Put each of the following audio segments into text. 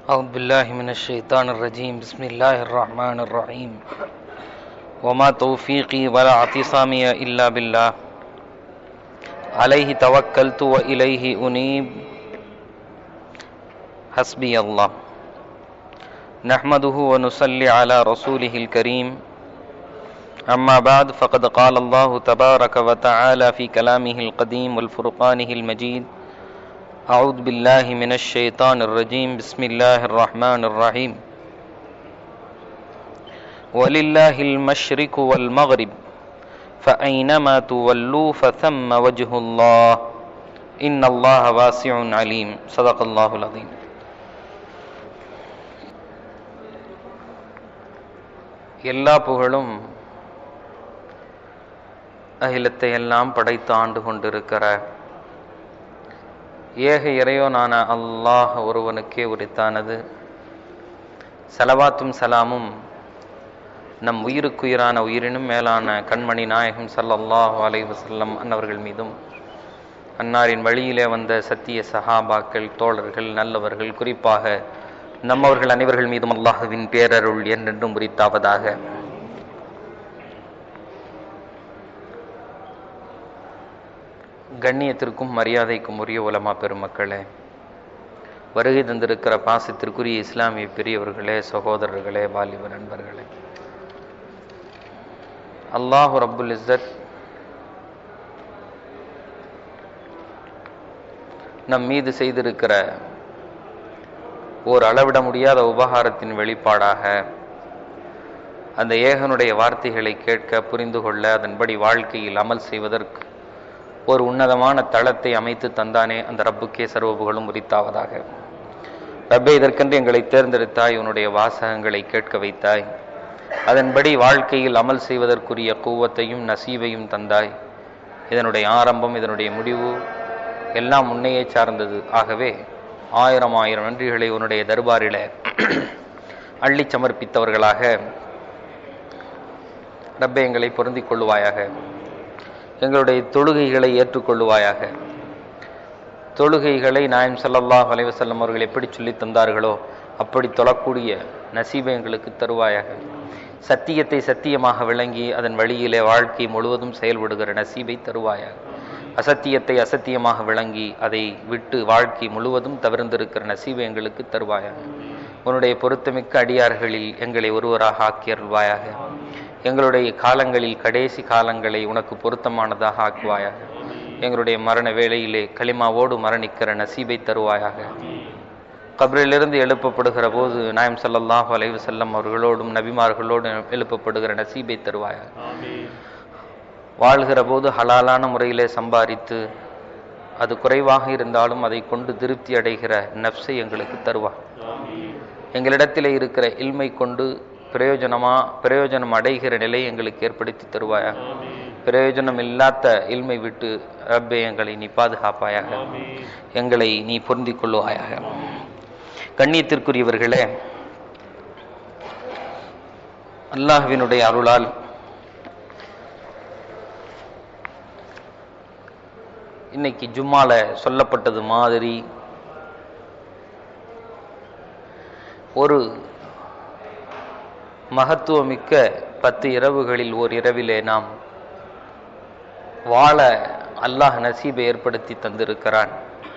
أعوذ بالله من الشيطان الرجيم بسم الله الرحمن الرحيم وما توفيقي ولا اعتصامي إلا بالله عليه توكلت وإليه أنيب حسبي الله نحمده ونصلي على رسوله الكريم أما بعد فقد قال الله تبارك وتعالى في كلامه القديم والفرقانه المجيد أعوذ بالله من الشيطان الرجيم بسم الله الرحمن الرحيم ولله المشرق والمغرب فأينما تولوا فثم وجه الله إن الله واسع عليم صدق الله العظيم எல்லா புகழும் அகிலத்தை எல்லாம் படைத்து ஆண்டு கொண்டிருக்கிற ஏக இறையோனான அல்லாஹ் ஒருவனுக்கே உரித்தானது சலவாத்தும் சலாமும் நம் உயிருக்குயிரான உயிரினும் மேலான கண்மணி நாயகம் சல்லல்லாஹு அலைஹி வஸல்லம் அன்னவர்கள் மீதும் அன்னாரின் வழியிலே வந்த சத்திய சஹாபாக்கள் தோழர்கள் நல்லவர்கள் குறிப்பாக நம்மவர்கள் அனைவர்கள் மீதும் அல்லாஹுவின் பேரருள் என்றென்றும் உரித்தாவதாக கண்ணியத்திற்கும் மரியாதைக்கும் உரிய உலமா பெருமக்களே வருகை தந்திருக்கிற பாசத்திற்குரிய இஸ்லாமிய பெரியவர்களே சகோதரர்களே வாலிப நண்பர்களே அல்லாஹு ரப்புல் இஸ்ஸத் நம் மீது செய்திருக்கிற ஓர் அளவிட முடியாத உபகாரத்தின் வெளிப்பாடாக அந்த ஏகனுடைய வார்த்தைகளை கேட்க புரிந்து கொள்ள அதன்படி வாழ்க்கையில் அமல் செய்வதற்கு ஒரு உன்னதமான தளத்தை அமைத்து தந்தானே அந்த ரப்புக்கே சர்வபுகளும் உரித்தாவதாக ரப்பே இதற்கென்று எங்களை தேர்ந்தெடுத்தாய் உன்னுடைய வாசகங்களை கேட்க வைத்தாய் அதன்படி வாழ்க்கையில் அமல் செய்வதற்குரிய கூவத்தையும் நசீவையும் தந்தாய் இதனுடைய ஆரம்பம் இதனுடைய முடிவு எல்லாம் முன்னையே சார்ந்தது ஆகவே ஆயிரம் ஆயிரம் நன்றிகளை உன்னுடைய தர்பாரில அள்ளி சமர்ப்பித்தவர்களாக ரப்பே எங்களை பொருந்திக் கொள்ளுவாயாக எங்களுடைய தொழுகைகளை ஏற்றுக்கொள்ளுவாயாக தொழுகைகளை நாயம் சல்லல்லாஹ் அலைவசல்லம் அவர்கள் எப்படி சொல்லி தந்தார்களோ அப்படி தொழக்கூடிய நசீபை எங்களுக்கு தருவாயாக சத்தியத்தை சத்தியமாக விளங்கி அதன் வழியிலே வாழ்க்கை முழுவதும் செயல்படுகிற நசீபை தருவாயாக அசத்தியத்தை அசத்தியமாக விளங்கி அதை விட்டு வாழ்க்கை முழுவதும் தவிர்ந்திருக்கிற நசீபை எங்களுக்கு தருவாயாக உன்னுடைய பொருத்தமிக்க அடியார்களில் எங்களை ஒருவராக ஆக்கியருள்வாயாக எங்களுடைய காலங்களில் கடைசி காலங்களை உனக்கு பொருத்தமானதாக ஆக்குவாயாக எங்களுடைய மரண வேளையிலே களிமாவோடு மரணிக்கிற நசீபை தருவாயாக கபரிலிருந்து எழுப்பப்படுகிற போது நாயம் சல்லல்லாஹு அலைவு செல்லம் அவர்களோடும் நபிமார்களோடும் எழுப்பப்படுகிற நசீபை தருவாயாக வாழ்கிற போது ஹலாலான முறையிலே சம்பாதித்து அது குறைவாக இருந்தாலும் அதை கொண்டு திருப்தி அடைகிற நப்சை எங்களுக்கு தருவார் எங்களிடத்திலே இருக்கிற இல்மை கொண்டு பிரயோஜனமா பிரயோஜனம் அடைகிற நிலை எங்களுக்கு ஏற்படுத்தி தருவாயாக பிரயோஜனம் இல்லாத இல்மை விட்டு ரப்பே எங்களை நீ பாதுகாப்பாயாக எங்களை நீ பொருந்திக் கொள்ளுவாயாக கண்ணியத்திற்குரியவர்களே அல்லாஹ்வினுடைய அருளால் இன்னைக்கு ஜும்மால சொல்லப்பட்டது மாதிரி ஒரு மகத்துவமிக்க பத்து இரவுகளில் ஓர் இரவிலே நாம் வாழ அல்லாஹ் நசீபை ஏற்படுத்தி தந்திருக்கிறான்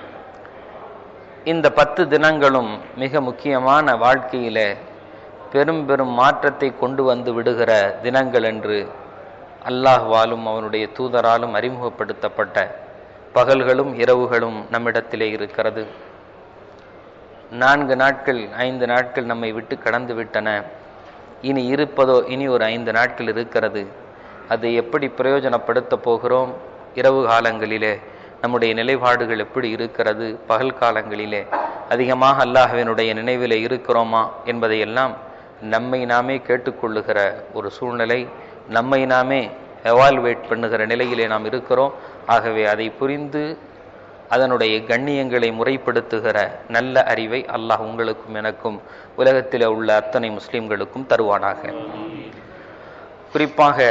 இந்த பத்து தினங்களும் மிக முக்கியமான வாழ்க்கையில பெரும் பெரும் மாற்றத்தை கொண்டு வந்து விடுகிற தினங்கள் என்று அல்லாஹ்வாலும் அவனுடைய தூதராலும் அறிமுகப்படுத்தப்பட்ட பகல்களும் இரவுகளும் நம்மிடத்திலே இருக்கிறது நான்கு நாட்கள் ஐந்து நாட்கள் நம்மை விட்டு கடந்து விட்டன இனி இருப்பதோ இனி ஒரு ஐந்து நாட்கள் இருக்கிறது அதை எப்படி பிரயோஜனப்படுத்த போகிறோம் இரவு காலங்களிலே நம்முடைய நிலைப்பாடுகள் எப்படி இருக்கிறது பகல் காலங்களிலே அதிகமாக அல்லாஹ்வினுடைய நினைவிலே இருக்கிறோமா என்பதையெல்லாம் நம்மை நாமே கேட்டுக்கொள்ளுகிற ஒரு சூழ்நிலை நம்மை நாமே எவால்வேட் பண்ணுகிற நிலையிலே நாம் இருக்கிறோம் ஆகவே அதை புரிந்து அதனுடைய கண்ணியங்களை முறைப்படுத்துகிற நல்ல அறிவை அல்லாஹ் உங்களுக்கும் எனக்கும் உலகத்தில் உள்ள அத்தனை முஸ்லிம்களுக்கும் தருவானாக குறிப்பாக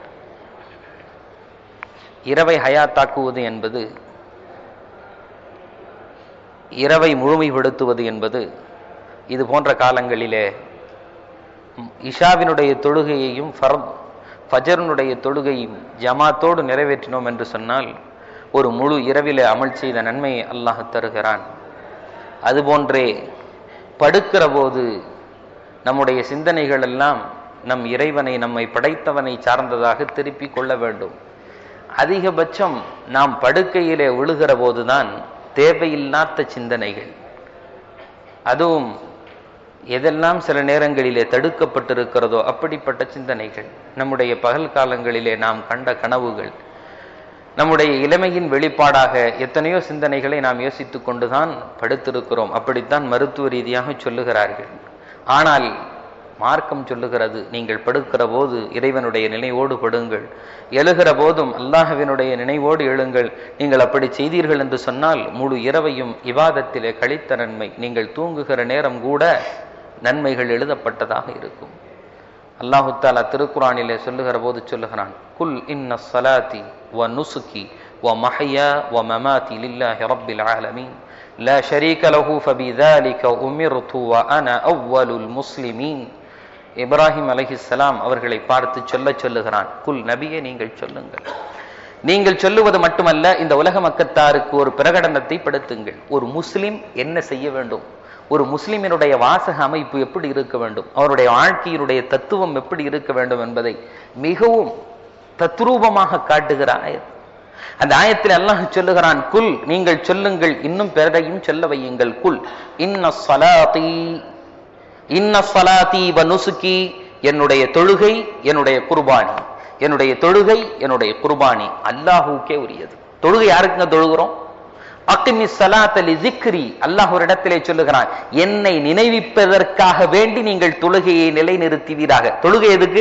இரவை ஹயாத்தாக்குவது என்பது இரவை முழுமைப்படுத்துவது என்பது இது போன்ற காலங்களிலே ம், இஷாவினுடைய தொழுகையையும் ஃபர்த் ஃபஜர்னுடைய தொழுகையும் ஜமாத்தோடு நிறைவேற்றினோம் என்று சொன்னால் ஒரு முழு இரவிலே அமல் செய்த நன்மையை அல்லாஹ் தருகிறான் அதுபோன்றே படுக்கிற போது நம்முடைய சிந்தனைகள் எல்லாம் நம் இறைவனை நம்மை படைத்தவனை சார்ந்ததாக திருப்பிக் கொள்ள வேண்டும் அதிகபட்சம் நாம் படுக்கையிலே விழுகிற போதுதான் தேவையில்லாத சிந்தனைகள் அதுவும் எதெல்லாம் சில நேரங்களிலே தடுக்கப்பட்டிருக்கிறதோ அப்படிப்பட்ட சிந்தனைகள் நம்முடைய பகல் காலங்களிலே நாம் கண்ட கனவுகள் நம்முடைய இளமையின் வெளிப்பாடாக எத்தனையோ சிந்தனைகளை நாம் யோசித்துக் கொண்டுதான் படுத்திருக்கிறோம் அப்படித்தான் மருத்துவ ரீதியாக சொல்லுகிறார்கள் ஆனால் மார்க்கம் சொல்லுகிறது நீங்கள் படுக்கிற போது இறைவனுடைய நினைவோடு படுங்கள் எழுகிற போதும் அல்லாஹ்வினுடைய நினைவோடு எழுங்கள் நீங்கள் அப்படி செய்தீர்கள் என்று சொன்னால் முழு இரவையும் இவாதத்திலே கழித்த நன்மை நீங்கள் தூங்குகிற நேரம் கூட நன்மைகள் எழுதப்பட்டதாக இருக்கும் அல்லாஹு தாலா திருக்குறானிலே சொல்லுகிற போது சொல்லுகிறான் குல் இன்ன சலாத்தி வ நுசுகி வ மஹயா வ மமாதி லில்லாஹி ரப்பில் ஆலமீன் لا شريك له فبذلك أمرت وأنا أول المسلمين இப்ராஹிம் அலைஹிஸ்ஸலாம் அவர்களை பார்த்து சொல்ல சொல்லுகிறான் குல் நபியே நீங்கள் சொல்லுங்கள் நீங்கள் சொல்லுவது மட்டுமல்ல இந்த உலக மக்கத்தாருக்கு ஒரு பிரகடனத்தை படுத்துங்கள் ஒரு முஸ்லிம் என்ன செய்ய வேண்டும் ஒரு முஸ்லிமினுடைய வாசக அமைப்பு எப்படி இருக்க வேண்டும் அவருடைய வாழ்க்கையினுடைய தத்துவம் எப்படி இருக்க வேண்டும் என்பதை மிகவும் தத்ரூபமாக காட்டுகிற ஆயத் அந்த ஆயத்தில் அல்லாஹ் சொல்லுகிறான் குல் நீங்கள் சொல்லுங்கள் இன்னும் பிறரையும் சொல்ல வையுங்கள் குல் இன்ன சலாத்தி இன்ன சலாத்தி வ நுசுகி என்னுடைய தொழுகை என்னுடைய குர்பானி என்னுடைய தொழுகை என்னுடைய குர்பானி அல்லாஹுக்கே உரியது தொழுகை யாருக்குங்க தொழுகிறோம் அக்கிமி சலாத்தலி ஜிக்ரி அல்லாஹ் ஒரு இடத்திலே சொல்லுகிறான் என்னை நினைவிப்பதற்காக வேண்டி நீங்கள் தொழுகையை நிலைநிறுத்துவீராக தொழுகை எதுக்கு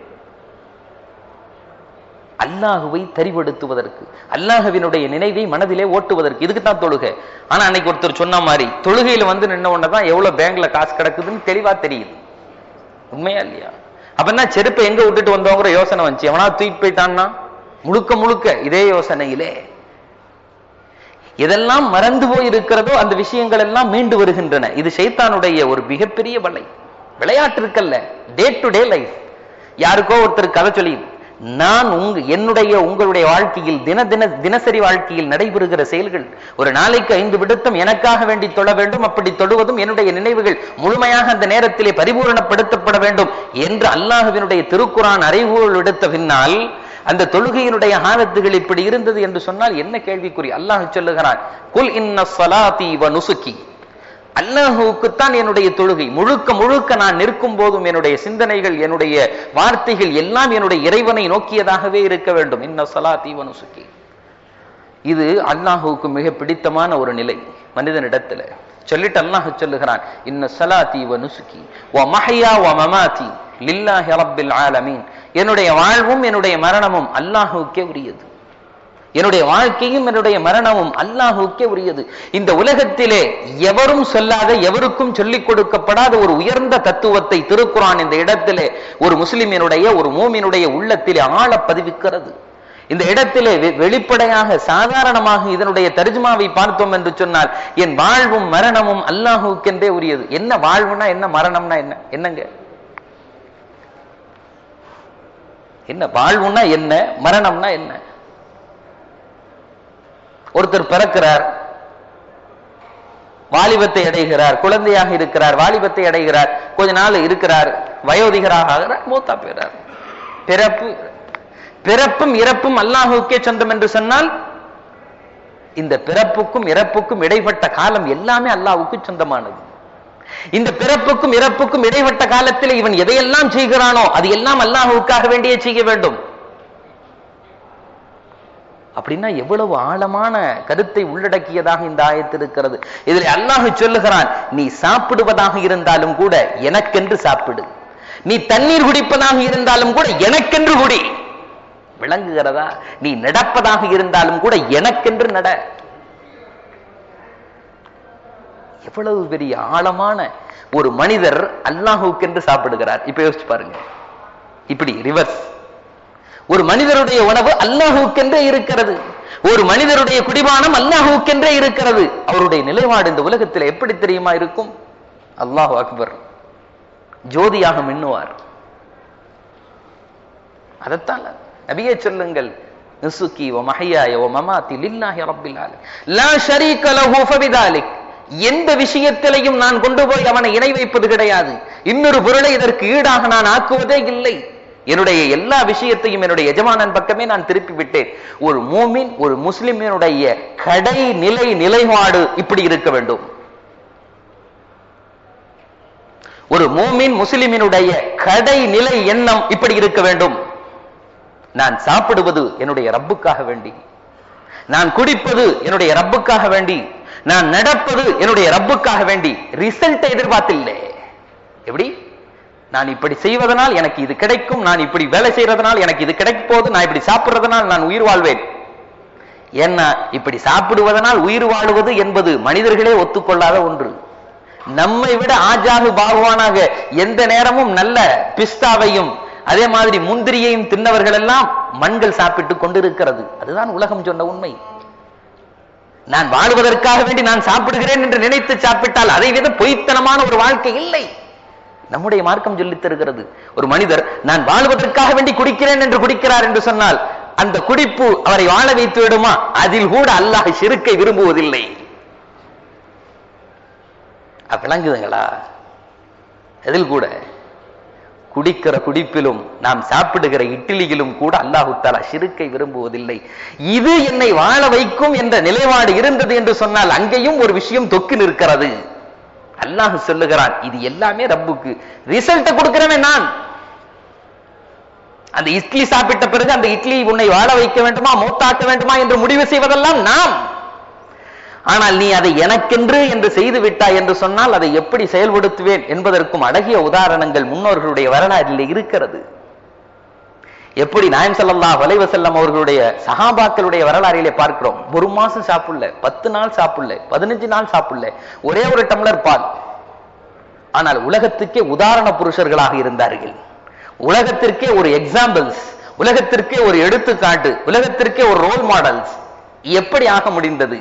அல்லாஹுவை தரிபடுத்துவதற்கு அல்லாஹுவினுடைய நினைவை மனதிலே ஓட்டுவதற்கு இதுக்கு தான் தொழுகை ஆனா அன்னைக்கு ஒருத்தர் சொன்ன மாதிரி தொழுகையில வந்து நின்ன உடனே தான் எவ்வளவு பேங்க்ல காசு கிடக்குதுன்னு தெளிவா தெரியுது உண்மையா இல்லையா அப்பன்னா செருப்பை எங்க விட்டுட்டு வந்தோங்கிற யோசனை வந்துச்சு எவனா தூக்கிட்டு போயிட்டான்னா முழுக்க முழுக்க இதே யோசனையிலே எதெல்லாம் மறந்து போய் இருக்கிறதோ அந்த விஷயங்கள் எல்லாம் மீண்டு வருகின்றன இது சைத்தானுடைய ஒரு மிகப்பெரிய வலை விளையாட்டு இருக்கல்ல டே டு டே லைஃப் யாருக்கோ ஒருத்தர் கதை சொல்லி நான் உங்க என்னுடைய உங்களுடைய வாழ்க்கையில் தின தின தினசரி வாழ்க்கையில் நடைபெறுகிற செயல்கள் ஒரு நாளைக்கு ஐந்து விடுத்தம் எனக்காக வேண்டி தொழ வேண்டும் அப்படி தொழுவதும் என்னுடைய நினைவுகள் முழுமையாக அந்த நேரத்திலே பரிபூரணப்படுத்தப்பட வேண்டும் என்று அல்லாஹுவினுடைய திருக்குறான் அறிவுகள் எடுத்த பின்னால் அந்த தொழுகையினுடைய ஆழத்துகள் இப்படி இருந்தது என்று சொன்னால் என்ன கேள்விக்குறி அல்லாஹ் சொல்லுகிறான் குல் இன்ன ஸலாத்தி வ நுசுக்கி அல்லாஹுக்குத்தான் என்னுடைய தொழுகை முழுக்க முழுக்க நான் நிற்கும் போதும் என்னுடைய சிந்தனைகள் என்னுடைய வார்த்தைகள் எல்லாம் என்னுடைய இறைவனை நோக்கியதாகவே இருக்க வேண்டும் இன்ன ஸலாத்தி வ நுசுக்கி இது அல்லாஹுவுக்கு மிக பிடித்தமான ஒரு நிலை மனிதனிடத்துல சொல்லிட்டு அல்லாஹ் சொல்லுகிறான் இன்ன ஸலாத்தி வ நுசுக்கி வ மஹ்யா வ மமாத்தி லில்லாஹி ரப்பில் ஆலமீன் என்னுடைய வாழ்வும் என்னுடைய மரணமும் அல்லாஹுக்கே உரியது என்னுடைய வாழ்க்கையும் என்னுடைய மரணமும் அல்லாஹுக்கே உரியது இந்த உலகத்திலே எவரும் சொல்லாத எவருக்கும் சொல்லிக் கொடுக்கப்படாத ஒரு உயர்ந்த தத்துவத்தை திருக்குறான் இந்த இடத்திலே ஒரு முஸ்லிமினுடைய ஒரு மூமினுடைய உள்ளத்திலே ஆழ பதிவிக்கிறது இந்த இடத்திலே வெ- வெளிப்படையாக சாதாரணமாக இதனுடைய தர்ஜுமாவை பார்த்தோம் என்று சொன்னால் என் வாழ்வும் மரணமும் அல்லாஹுக்கென்றே உரியது என்ன வாழ்வுனா என்ன மரணம்னா என்ன என்னங்க என்ன வாழ்வுன்னா என்ன மரணம்னா என்ன ஒருத்தர் பிறக்கிறார் வாலிபத்தை அடைகிறார் குழந்தையாக இருக்கிறார் வாலிபத்தை அடைகிறார் கொஞ்ச நாள் இருக்கிறார் வயோதிகராக ஆகிறார் மூத்தா போயிறார் பிறப்பு பிறப்பும் இறப்பும் அல்லாஹுக்கே சொந்தம் என்று சொன்னால் இந்த பிறப்புக்கும் இறப்புக்கும் இடைப்பட்ட காலம் எல்லாமே அல்லாஹ்வுக்கு சொந்தமானது இந்த பிறப்புக்கும் இறப்புக்கும் இடைப்பட்ட காலத்தில் இவன் எதையெல்லாம் செய்கிறானோ அது எல்லாம் அல்லாஹுக்காக வேண்டியே செய்ய வேண்டும் அப்படின்னா எவ்வளவு ஆழமான கருத்தை உள்ளடக்கியதாக இந்த ஆயத்து இருக்கிறது இதில் அல்லாஹ் சொல்லுகிறான் நீ சாப்பிடுவதாக இருந்தாலும் கூட எனக்கென்று சாப்பிடு நீ தண்ணீர் குடிப்பதாக இருந்தாலும் கூட எனக்கென்று குடி விளங்குகிறதா நீ நடப்பதாக இருந்தாலும் கூட எனக்கென்று நட எவ்வளவு பெரிய ஆழமான ஒரு மனிதர் அல்லாஹுக்கென்று சாப்பிடுகிறார் இப்ப யோசிச்சு பாருங்க இப்படி ரிவர்ஸ் ஒரு மனிதருடைய உணவு அல்லாஹுக்கென்றே இருக்கிறது ஒரு மனிதருடைய குடிபானம் அல்லாஹுக்கென்றே இருக்கிறது அவருடைய நிலைப்பாடு இந்த உலகத்தில் எப்படி தெரியுமா இருக்கும் அல்லாஹ் அக்பர் ஜோதியாக மின்னுவார் அதைத்தான் நபியே சொல்லுங்கள் நுசுக்கி வ மஹையாய வ மமாத்தி லில்லாஹி ரப்பில் ஆலமீன் லா ஷரீக லஹு ஃபபிதாலிக் எந்த விஷயத்திலையும் நான் கொண்டு போய் அவனை இணை வைப்பது கிடையாது இன்னொரு பொருளை இதற்கு ஈடாக நான் ஆக்குவதே இல்லை என்னுடைய எல்லா விஷயத்தையும் என்னுடைய எஜமானன் பக்கமே நான் திருப்பி விட்டேன் ஒரு மூமின் ஒரு முஸ்லிமினுடைய கடை நிலை நிலைப்பாடு இப்படி இருக்க வேண்டும் ஒரு மூமின் முஸ்லிமினுடைய கடை நிலை எண்ணம் இப்படி இருக்க வேண்டும் நான் சாப்பிடுவது என்னுடைய ரப்புக்காக வேண்டி நான் குடிப்பது என்னுடைய ரப்புக்காக வேண்டி நான் நடப்பது என்னுடைய ரப்புக்காக வேண்டி ரிசல்ட் எதிர்பார்த்தில்லை எப்படி நான் இப்படி செய்வதனால் எனக்கு இது கிடைக்கும் நான் இப்படி வேலை செய்யறதுனால் எனக்கு இது கிடைக்க போது நான் இப்படி சாப்பிடுறதுனால் நான் உயிர் வாழ்வேன் ஏன்னா இப்படி சாப்பிடுவதனால் உயிர் வாழுவது என்பது மனிதர்களே ஒத்துக்கொள்ளாத ஒன்று நம்மை விட ஆஜாகு பாகுவானாக எந்த நேரமும் நல்ல பிஸ்தாவையும் அதே மாதிரி முந்திரியையும் தின்னவர்கள் எல்லாம் மண்கள் சாப்பிட்டு கொண்டிருக்கிறது அதுதான் உலகம் சொன்ன உண்மை நான் வாழ்வதற்காக வேண்டி நான் சாப்பிடுகிறேன் என்று நினைத்து சாப்பிட்டால் அதை விட பொய்த்தனமான ஒரு வாழ்க்கை இல்லை நம்முடைய மார்க்கம் சொல்லித் தருகிறது ஒரு மனிதர் நான் வாழ்வதற்காக வேண்டி குடிக்கிறேன் என்று குடிக்கிறார் என்று சொன்னால் அந்த குடிப்பு அவரை வாழ வைத்து விடுமா அதில் கூட அல்லாஹ் சிறுக்கை விரும்புவதில்லை அப்ப விளங்குதுங்களா எதில் கூட குடிக்கிற குடிப்பிலும் நாம் சாப்பிடுகிற இட்லியிலும் கூட அல்லாஹு தாலா சிறுக்கை விரும்புவதில்லை இது என்னை வாழ வைக்கும் என்ற நிலைப்பாடு இருந்தது என்று சொன்னால் அங்கேயும் ஒரு விஷயம் தொக்கி நிற்கிறது அல்லாஹ் சொல்லுகிறான் இது எல்லாமே ரப்புக்கு ரிசல்ட்டை கொடுக்கிறவன் நான் அந்த இட்லி சாப்பிட்ட பிறகு அந்த இட்லி உன்னை வாழ வைக்க வேண்டுமா மூத்தாக்க வேண்டுமா என்று முடிவு செய்வதெல்லாம் நாம் ஆனால் நீ அதை எனக்கென்று என்று செய்து விட்டாய் என்று சொன்னால் அதை எப்படி செயல்படுத்துவேன் என்பதற்கும் அழகிய உதாரணங்கள் முன்னோர்களுடைய வரலாற்றில் இருக்கிறது எப்படி நாயம் ஸல்லல்லாஹு அலைஹி வஸல்லம் அவர்களுடைய சஹாபாக்களுடைய வரலாறிலே பார்க்கிறோம் ஒரு மாசம் சாப்பிடல பத்து நாள் சாப்பிடல பதினஞ்சு நாள் சாப்பிடல ஒரே ஒரு டம்ளர் பால் ஆனால் உலகத்துக்கே உதாரண புருஷர்களாக இருந்தார்கள் உலகத்திற்கே ஒரு எக்ஸாம்பிள்ஸ் உலகத்திற்கே ஒரு எடுத்துக்காட்டு உலகத்திற்கே ஒரு ரோல் மாடல்ஸ் எப்படி ஆக முடிந்தது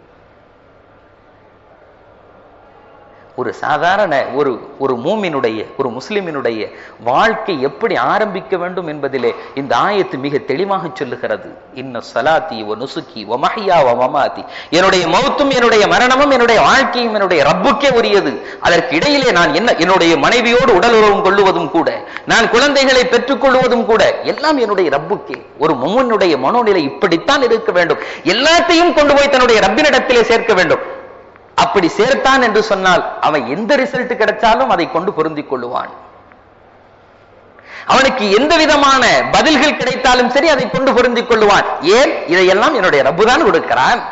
ஒரு சாதாரண ஒரு ஒரு மூமினுடைய ஒரு முஸ்லிமினுடைய வாழ்க்கை எப்படி ஆரம்பிக்க வேண்டும் என்பதிலே இந்த ஆயத்து மிக தெளிவாக சொல்லுகிறது இன்ன சலாத்தி ஒ நுசுக்கி ஒ மஹியா ஒ மமாத்தி என்னுடைய மௌத்தும் என்னுடைய மரணமும் என்னுடைய வாழ்க்கையும் என்னுடைய ரப்புக்கே உரியது அதற்கு இடையிலே நான் என்ன என்னுடைய மனைவியோடு உடல் உறவும் கொள்ளுவதும் கூட நான் குழந்தைகளை பெற்றுக் கொள்வதும் கூட எல்லாம் என்னுடைய ரப்புக்கே ஒரு மும்மனுடைய மனோநிலை இப்படித்தான் இருக்க வேண்டும் எல்லாத்தையும் கொண்டு போய் தன்னுடைய ரப்பினிடத்திலே சேர்க்க வேண்டும் அப்படி சேர்த்தான் என்று சொன்னால் அவன் எந்த ரிசல்ட் கிடைச்சாலும் அதை கொண்டு பொருந்திக் கொள்ளுவான் அவனுக்கு எந்த விதமான பதில்கள் கிடைத்தாலும் சரி அதை கொண்டு பொருந்திக் கொள்ளுவான் ஏன் இதையெல்லாம் என்னுடைய ரப்பு தான் கொடுக்கிறான்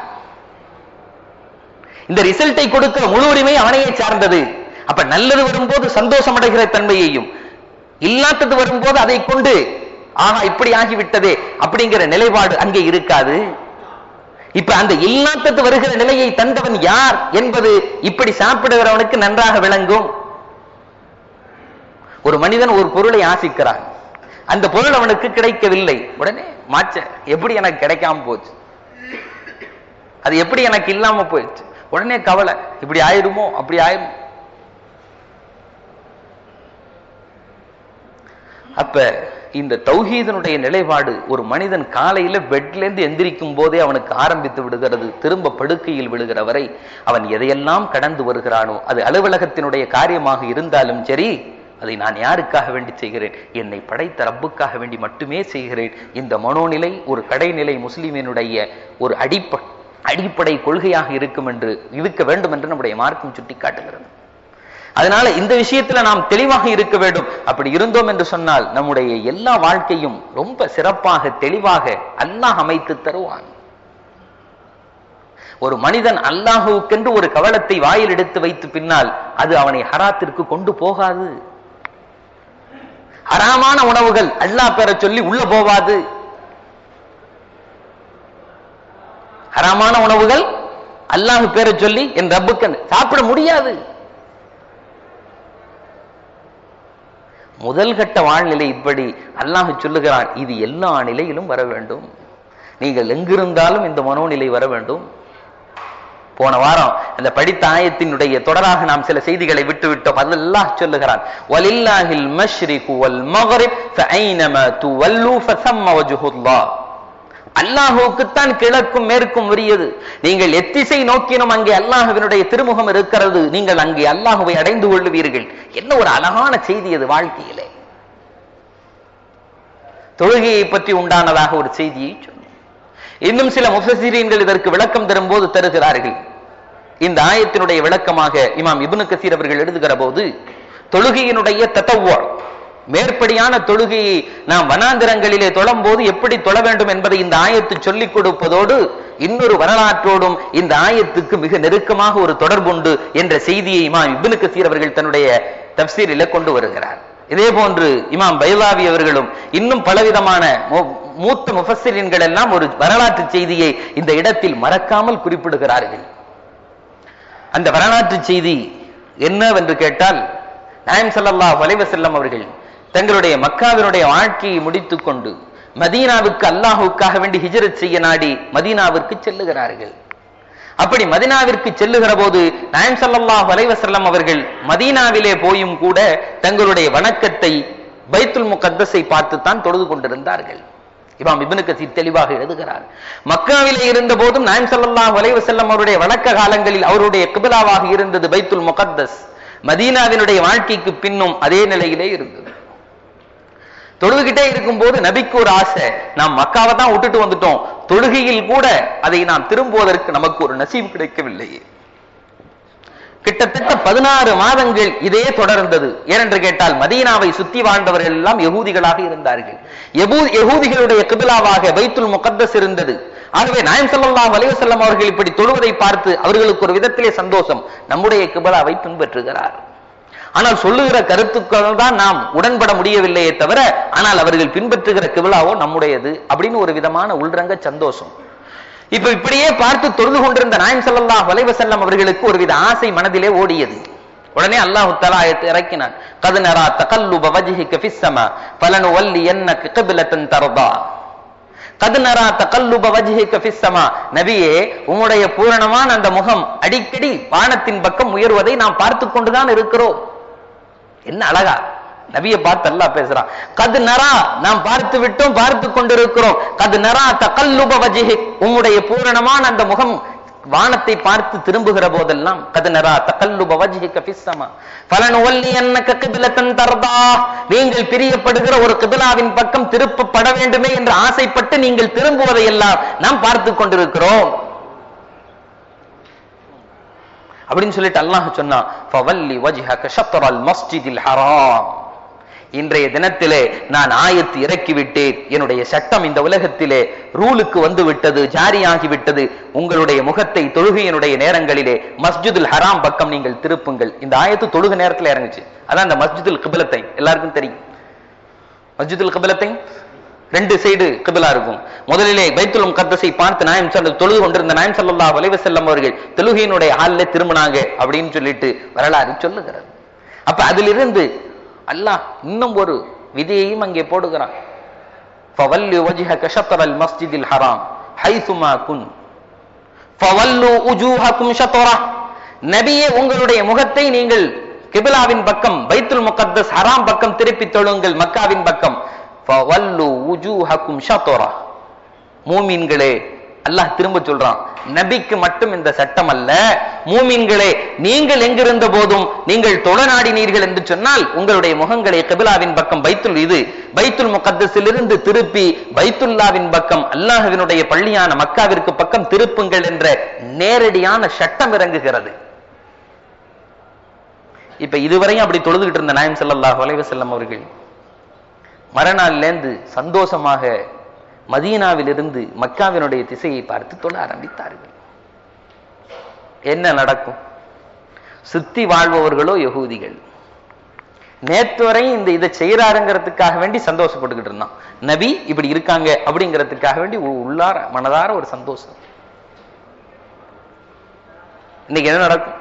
இந்த ரிசல்ட்டை கொடுக்கிற முழு உரிமை அவனையே சார்ந்தது அப்ப நல்லது வரும்போது சந்தோஷம் அடைகிற தன்மையையும் இல்லாதது வரும்போது அதை கொண்டு ஆஹா இப்படி ஆகிவிட்டதே அப்படிங்கிற நிலைப்பாடு அங்கே இருக்காது இப்ப அந்த இல்லாதது வருகிற நிலையை தந்தவன் யார் என்பது இப்படி சாப்பிடுகிறவனுக்கு நன்றாக விளங்கும் ஒரு மனிதன் ஒரு பொருளை ஆசிக்கிறான் அந்த பொருள் அவனுக்கு கிடைக்கவில்லை உடனே மாச்ச எப்படி எனக்கு கிடைக்காம போச்சு அது எப்படி எனக்கு இல்லாம போயிடுச்சு உடனே கவலை இப்படி ஆயிடுமோ அப்படி ஆயிரும் அப்ப இந்த தௌஹீதனுடைய நிலைப்பாடு ஒரு மனிதன் காலையில பெட்ல இருந்து எந்திரிக்கும் போதே அவனுக்கு ஆரம்பித்து விடுகிறது திரும்ப படுக்கையில் விழுகிற வரை அவன் எதையெல்லாம் கடந்து வருகிறானோ அது அலுவலகத்தினுடைய காரியமாக இருந்தாலும் சரி அதை நான் யாருக்காக வேண்டி செய்கிறேன் என்னை படைத்த ரப்புக்காக வேண்டி மட்டுமே செய்கிறேன் இந்த மனோநிலை ஒரு கடைநிலை முஸ்லிமினுடைய ஒரு அடிப்ப அடிப்படை கொள்கையாக இருக்கும் என்று இருக்க வேண்டும் என்று நம்முடைய மார்க்கம் சுட்டி காட்டுகிறது அதனால இந்த விஷயத்துல நாம் தெளிவாக இருக்க வேண்டும் அப்படி இருந்தோம் என்று சொன்னால் நம்முடைய எல்லா வாழ்க்கையும் ரொம்ப சிறப்பாக தெளிவாக அல்லாஹ் அமைத்து தருவான் ஒரு மனிதன் அல்லாஹுக்கென்று ஒரு கவலத்தை வாயில் எடுத்து வைத்து பின்னால் அது அவனை ஹராத்திற்கு கொண்டு போகாது ஹராமான உணவுகள் அல்லாஹ் பெற சொல்லி உள்ள போவாது ஹராமான உணவுகள் அல்லாஹ் பேரை சொல்லி என் ரப்புக்கு சாப்பிட முடியாது முதல் கட்ட வாழ்நிலை இப்படி அல்லாஹ் சொல்லுகிறான் இது எல்லா நிலையிலும் வர வேண்டும் நீங்கள் எங்கிருந்தாலும் இந்த மனோநிலை வர வேண்டும் போன வாரம் அந்த படித்த ஆயத்தினுடைய தொடராக நாம் சில செய்திகளை விட்டு விட்டோம் அதில் அல்லாஹ் சொல்லுகிறான் வலில்லாஹில் மஷ்ரிகு வல் மக்ரிப் ஃபஐனமா துவல்லு ஃபஸம்ம வஜ்ஹுல்லாஹ் அல்லாஹுக்குத்தான் கிழக்கும் மேற்கும் உரியது நீங்கள் எத்திசை நோக்கினும் அங்கே அல்லாஹுவினுடைய திருமுகம் இருக்கிறது நீங்கள் அங்கே அல்லாஹுவை அடைந்து கொள்ளுவீர்கள் என்ன ஒரு அழகான செய்தி அது வாழ்க்கையிலே தொழுகையை பற்றி உண்டானதாக ஒரு செய்தியை சொன்னேன் இன்னும் சில முஃபசிரீன்கள் இதற்கு விளக்கம் தரும்போது தருகிறார்கள் இந்த ஆயத்தினுடைய விளக்கமாக இமாம் இப்னு கசீர் அவர்கள் எழுதுகிற போது தொழுகையினுடைய தத்தவ்வா மேற்படியான தொழுகையை நாம் வனாந்திரங்களிலே தொழும்போது எப்படி தொழ வேண்டும் என்பதை இந்த ஆயத்து சொல்லிக் கொடுப்பதோடு இன்னொரு வரலாற்றோடும் இந்த ஆயத்துக்கு மிக நெருக்கமாக ஒரு தொடர்புண்டு என்ற செய்தியை இமாம் இப்னு கசீர் அவர்கள் தன்னுடைய தப்சீரில கொண்டு வருகிறார் இதே போன்று இமாம் பைலாவி அவர்களும் இன்னும் பலவிதமான மு- மூத்த முஃபஸ்ஸிரின்கள் எல்லாம் ஒரு வரலாற்று செய்தியை இந்த இடத்தில் மறக்காமல் குறிப்பிடுகிறார்கள் அந்த வரலாற்று செய்தி என்னவென்று கேட்டால் நாயம் ஸல்லல்லாஹு அலைஹி வஸல்லம் அவர்கள் தங்களுடைய மக்காவினுடைய வாழ்க்கையை முடித்துக் கொண்டு மதீனாவுக்கு அல்லாஹுக்காக வேண்டி ஹிஜ்ரத் செய்ய நாடி மதீனாவிற்கு செல்லுகிறார்கள் அப்படி மதீனாவிற்கு செல்லுகிற போது நாயம் ஸல்லல்லாஹு அலைஹி வஸல்லம் அவர்கள் மதீனாவிலே போயும் கூட தங்களுடைய வணக்கத்தை பைத்துல் முகத்தஸை பார்த்துத்தான் தொழுது கொண்டிருந்தார்கள் இமாம் இப்னு கசீர் தெளிவாக எழுதுகிறார் மக்காவிலே இருந்த போதும் நாயம் ஸல்லல்லாஹு அலைஹி வஸல்லம் அவருடைய வணக்க காலங்களில் அவருடைய கிபிலாவாக இருந்தது பைத்துல் முகத்தஸ் மதீனாவினுடைய வாழ்க்கைக்கு பின்னும் அதே நிலையிலே இருந்தது தொழுதுகிட்டே இருக்கும்போது நபிக்கு ஒரு ஆசை நாம் மக்காவை தான் விட்டுட்டு வந்துட்டோம் தொழுகையில் கூட அதை நாம் திரும்புவதற்கு நமக்கு ஒரு நசீவு கிடைக்கவில்லையே கிட்டத்தட்ட பதினாறு மாதங்கள் இதே தொடர்ந்தது ஏனென்று கேட்டால் மதீனாவை சுத்தி வாழ்ந்தவர்கள் எல்லாம் யகூதிகளாக இருந்தார்கள் யகூ- யகூதிகளுடைய கிபிலாவாக பைத்துல் முகத்தஸ் இருந்தது ஆகவே நாயம் ஸல்லல்லாஹு அலைஹி வஸல்லம் அவர்கள் இப்படி தொழுவதை பார்த்து அவர்களுக்கு ஒரு விதத்திலே சந்தோஷம் நம்முடைய கிபிலாவை பின்பற்றுகிறார் ஆனால் சொல்லுகிற கருத்துக்கள் தான் நாம் உடன்பட முடியவில்லையே தவிர ஆனால் அவர்கள் பின்பற்றுகிற கிபிலாவோ நம்முடையது அப்படின்னு ஒரு விதமான உள்ரங்க சந்தோஷம் இப்ப இப்படியே பார்த்து தொழுது கொண்டிருந்த நாயம் ஸல்லல்லாஹு அலைஹி வஸல்லம் அவர்களுக்கு ஒருவித ஆசை மனதிலே ஓடியது உடனே அல்லாஹ் தஆலா ஆயத்தை இறக்கினான் கத் நரா தகல்லுப வஜ்ஹிக ஃபிஸ் ஸமா ஃபலனுவல்லியன்னக கிப்லத்தன் தர்தா கத் நரா தகல்லுப வஜ்ஹிக ஃபிஸ் ஸமா நபியே உம்முடைய பூரணமான அந்த முகம் அடிக்கடி வானத்தின் பக்கம் உயர்வதை நாம் பார்த்து கொண்டுதான் இருக்கிறோம் என்ன அழகா நபியை பார்த்து அல்லாஹ் பேசுறான் கது நரா நாம் பார்த்து விட்டோம் பார்த்து கொண்டிருக்கிறோம் கது நரா தகல்லுப வஜ்ஹி உம்முடைய பூரணமான அந்த முகம் வானத்தை பார்த்து திரும்புகிற போதெல்லாம் கது நரா தகல்லுப வஜ்ஹிக ஃபிஸ் ஸமா ஃபலனுவல்லியன்னக கிப்லத்தன் தர்தா நீங்கள் பிரியப்படுகிற ஒரு கிபிலாவின் பக்கம் திருப்பப்பட வேண்டுமே என்று ஆசைப்பட்டு நீங்கள் திரும்புவதை எல்லாம் நாம் பார்த்து கொண்டிருக்கிறோம் அப்படின்னு சொல்லிட்டு அல்லாஹ் சொன்னான் ஃபவல்லி வஜ்ஹக ஷத்ரல் மஸ்ஜிதில் ஹராம் இன்றைய தினத்திலே நான் ஆயத்து இறக்கி விட்டேன் என்னுடைய சட்டம் இந்த உலகத்திலே ரூலுக்கு வந்து விட்டது ஜாரியாகி விட்டது உங்களுடைய முகத்தை தொழுகையினுடைய நேரங்களிலே மஸ்ஜிதுல் ஹராம் பக்கம் நீங்கள் திருப்புங்கள் இந்த ஆயத்து தொழுகை நேரத்துல இறங்குச்சு அதான் இந்த மஸ்ஜிதுல் கிபிலத்தை எல்லாருக்கும் தெரியும் மஸ்ஜிதுல் கிபிலத்தை ரெண்டு சைடு கிபிலா இருக்கும் முதலிலே பைத்துல் முகத்தஸை பார்த்து நாயம் சொல்ல தொழுது கொண்டிருந்த நாயம் ஸல்லல்லாஹு அலைஹி வஸல்லம் அவர்கள் தொழுகையினுடைய ஹால்ல திரும்பினாங்க அப்படின்னு சொல்லிட்டு வரலாறு சொல்லுகிறது அப்ப அதிலிருந்து அல்லாஹ் இன்னும் ஒரு விதியையும் அங்கே போடுகிறான் ஃபவல்லி வஜ்ஹக ஷத்ரல் மஸ்ஜிதில் ஹராம் ஹைசுமா குன் ஃபவல்லு உஜூஹக்கும் ஷத்ரா நபியே உங்களுடைய முகத்தை நீங்கள் கிபிலாவின் பக்கம் பைத்துல் முகத்தஸ் ஹராம் பக்கம் திருப்பி தொழுங்கள் மக்காவின் பக்கம் ஃபவல்லு உஜூஹக்கும் ஷத்ரா மூமின்களே அல்லாஹ் திரும்ப சொல்றான் நபிக்கு மட்டும் இந்த சட்டம் அல்ல மூமின்களே நீங்கள் எங்கிருந்த போதும் நீங்கள் தொழ நாடினீர்கள் என்று சொன்னால் உங்களுடைய முகங்களை கபிலாவின் பக்கம் பைத்துல் இது பைத்துல் முகத்தஸிலிருந்து திருப்பி பைத்துல்லாவின் பக்கம் அல்லாஹ்வினுடைய பள்ளியான மக்காவிற்கு பக்கம் திருப்புங்கள் என்ற நேரடியான சட்டம் இறங்குகிறது இப்ப இதுவரையும் அப்படி தொழுதுகிட்டு இருந்த நாயம் ஸல்லல்லாஹு அலைஹி வஸல்லம் அவர்கள் மறுநாள்லேருந்து சந்தோஷமாக மதீனாவிலிருந்து மக்காவினுடைய திசையை பார்த்து தொழ ஆரம்பித்தார்கள் என்ன நடக்கும் சுத்தி வாழ்பவர்களோ யகூதிகள் நேற்று வரை இந்த இதை செய்யறாருங்கிறதுக்காக வேண்டி சந்தோஷப்பட்டுக்கிட்டு இருந்தான் நபி இப்படி இருக்காங்க அப்படிங்கிறதுக்காக வேண்டி உ- உள்ளார மனதார ஒரு சந்தோஷம் இன்னைக்கு என்ன நடக்கும்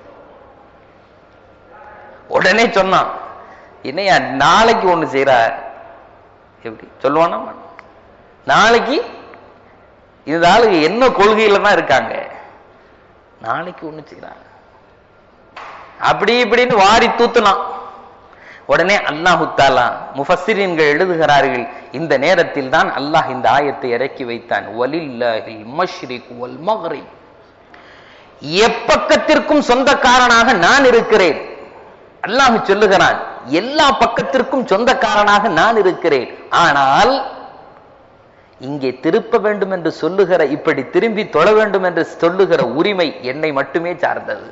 உடனே சொன்னான் என்னையா நாளைக்கு ஒண்ணு செய்யறார் எப்படி சொல்லுவானா நாளைக்கு இந்த ஆளுங்க என்ன கொள்கையில தான் இருக்காங்க நாளைக்கு ஒண்ணு செய்யறாங்க அப்படி இப்படின்னு வாரி தூத்துனான் உடனே அல்லாஹு தாலா முஃபஸ்ஸிரீன்கள் எழுதுகிறார்கள் இந்த நேரத்தில் தான் அல்லாஹ் இந்த ஆயத்தை இறக்கி வைத்தான் வலில்லாஹில் மஷ்ரிக் வல் மக்ரிப் எப்பக்கத்திற்கும் சொந்தக்காரனாக நான் இருக்கிறேன் அல்லாஹ் சொல்லுகிறான் எல்லா பக்கத்திற்கும் சொந்தக்காரனாக நான் இருக்கிறேன் ஆனால் இங்கே திருப்ப வேண்டும் என்று சொல்லுகிற இப்படி திரும்பி தொழ வேண்டும் என்று சொல்லுகிற உரிமை என்னை மட்டுமே சார்ந்தது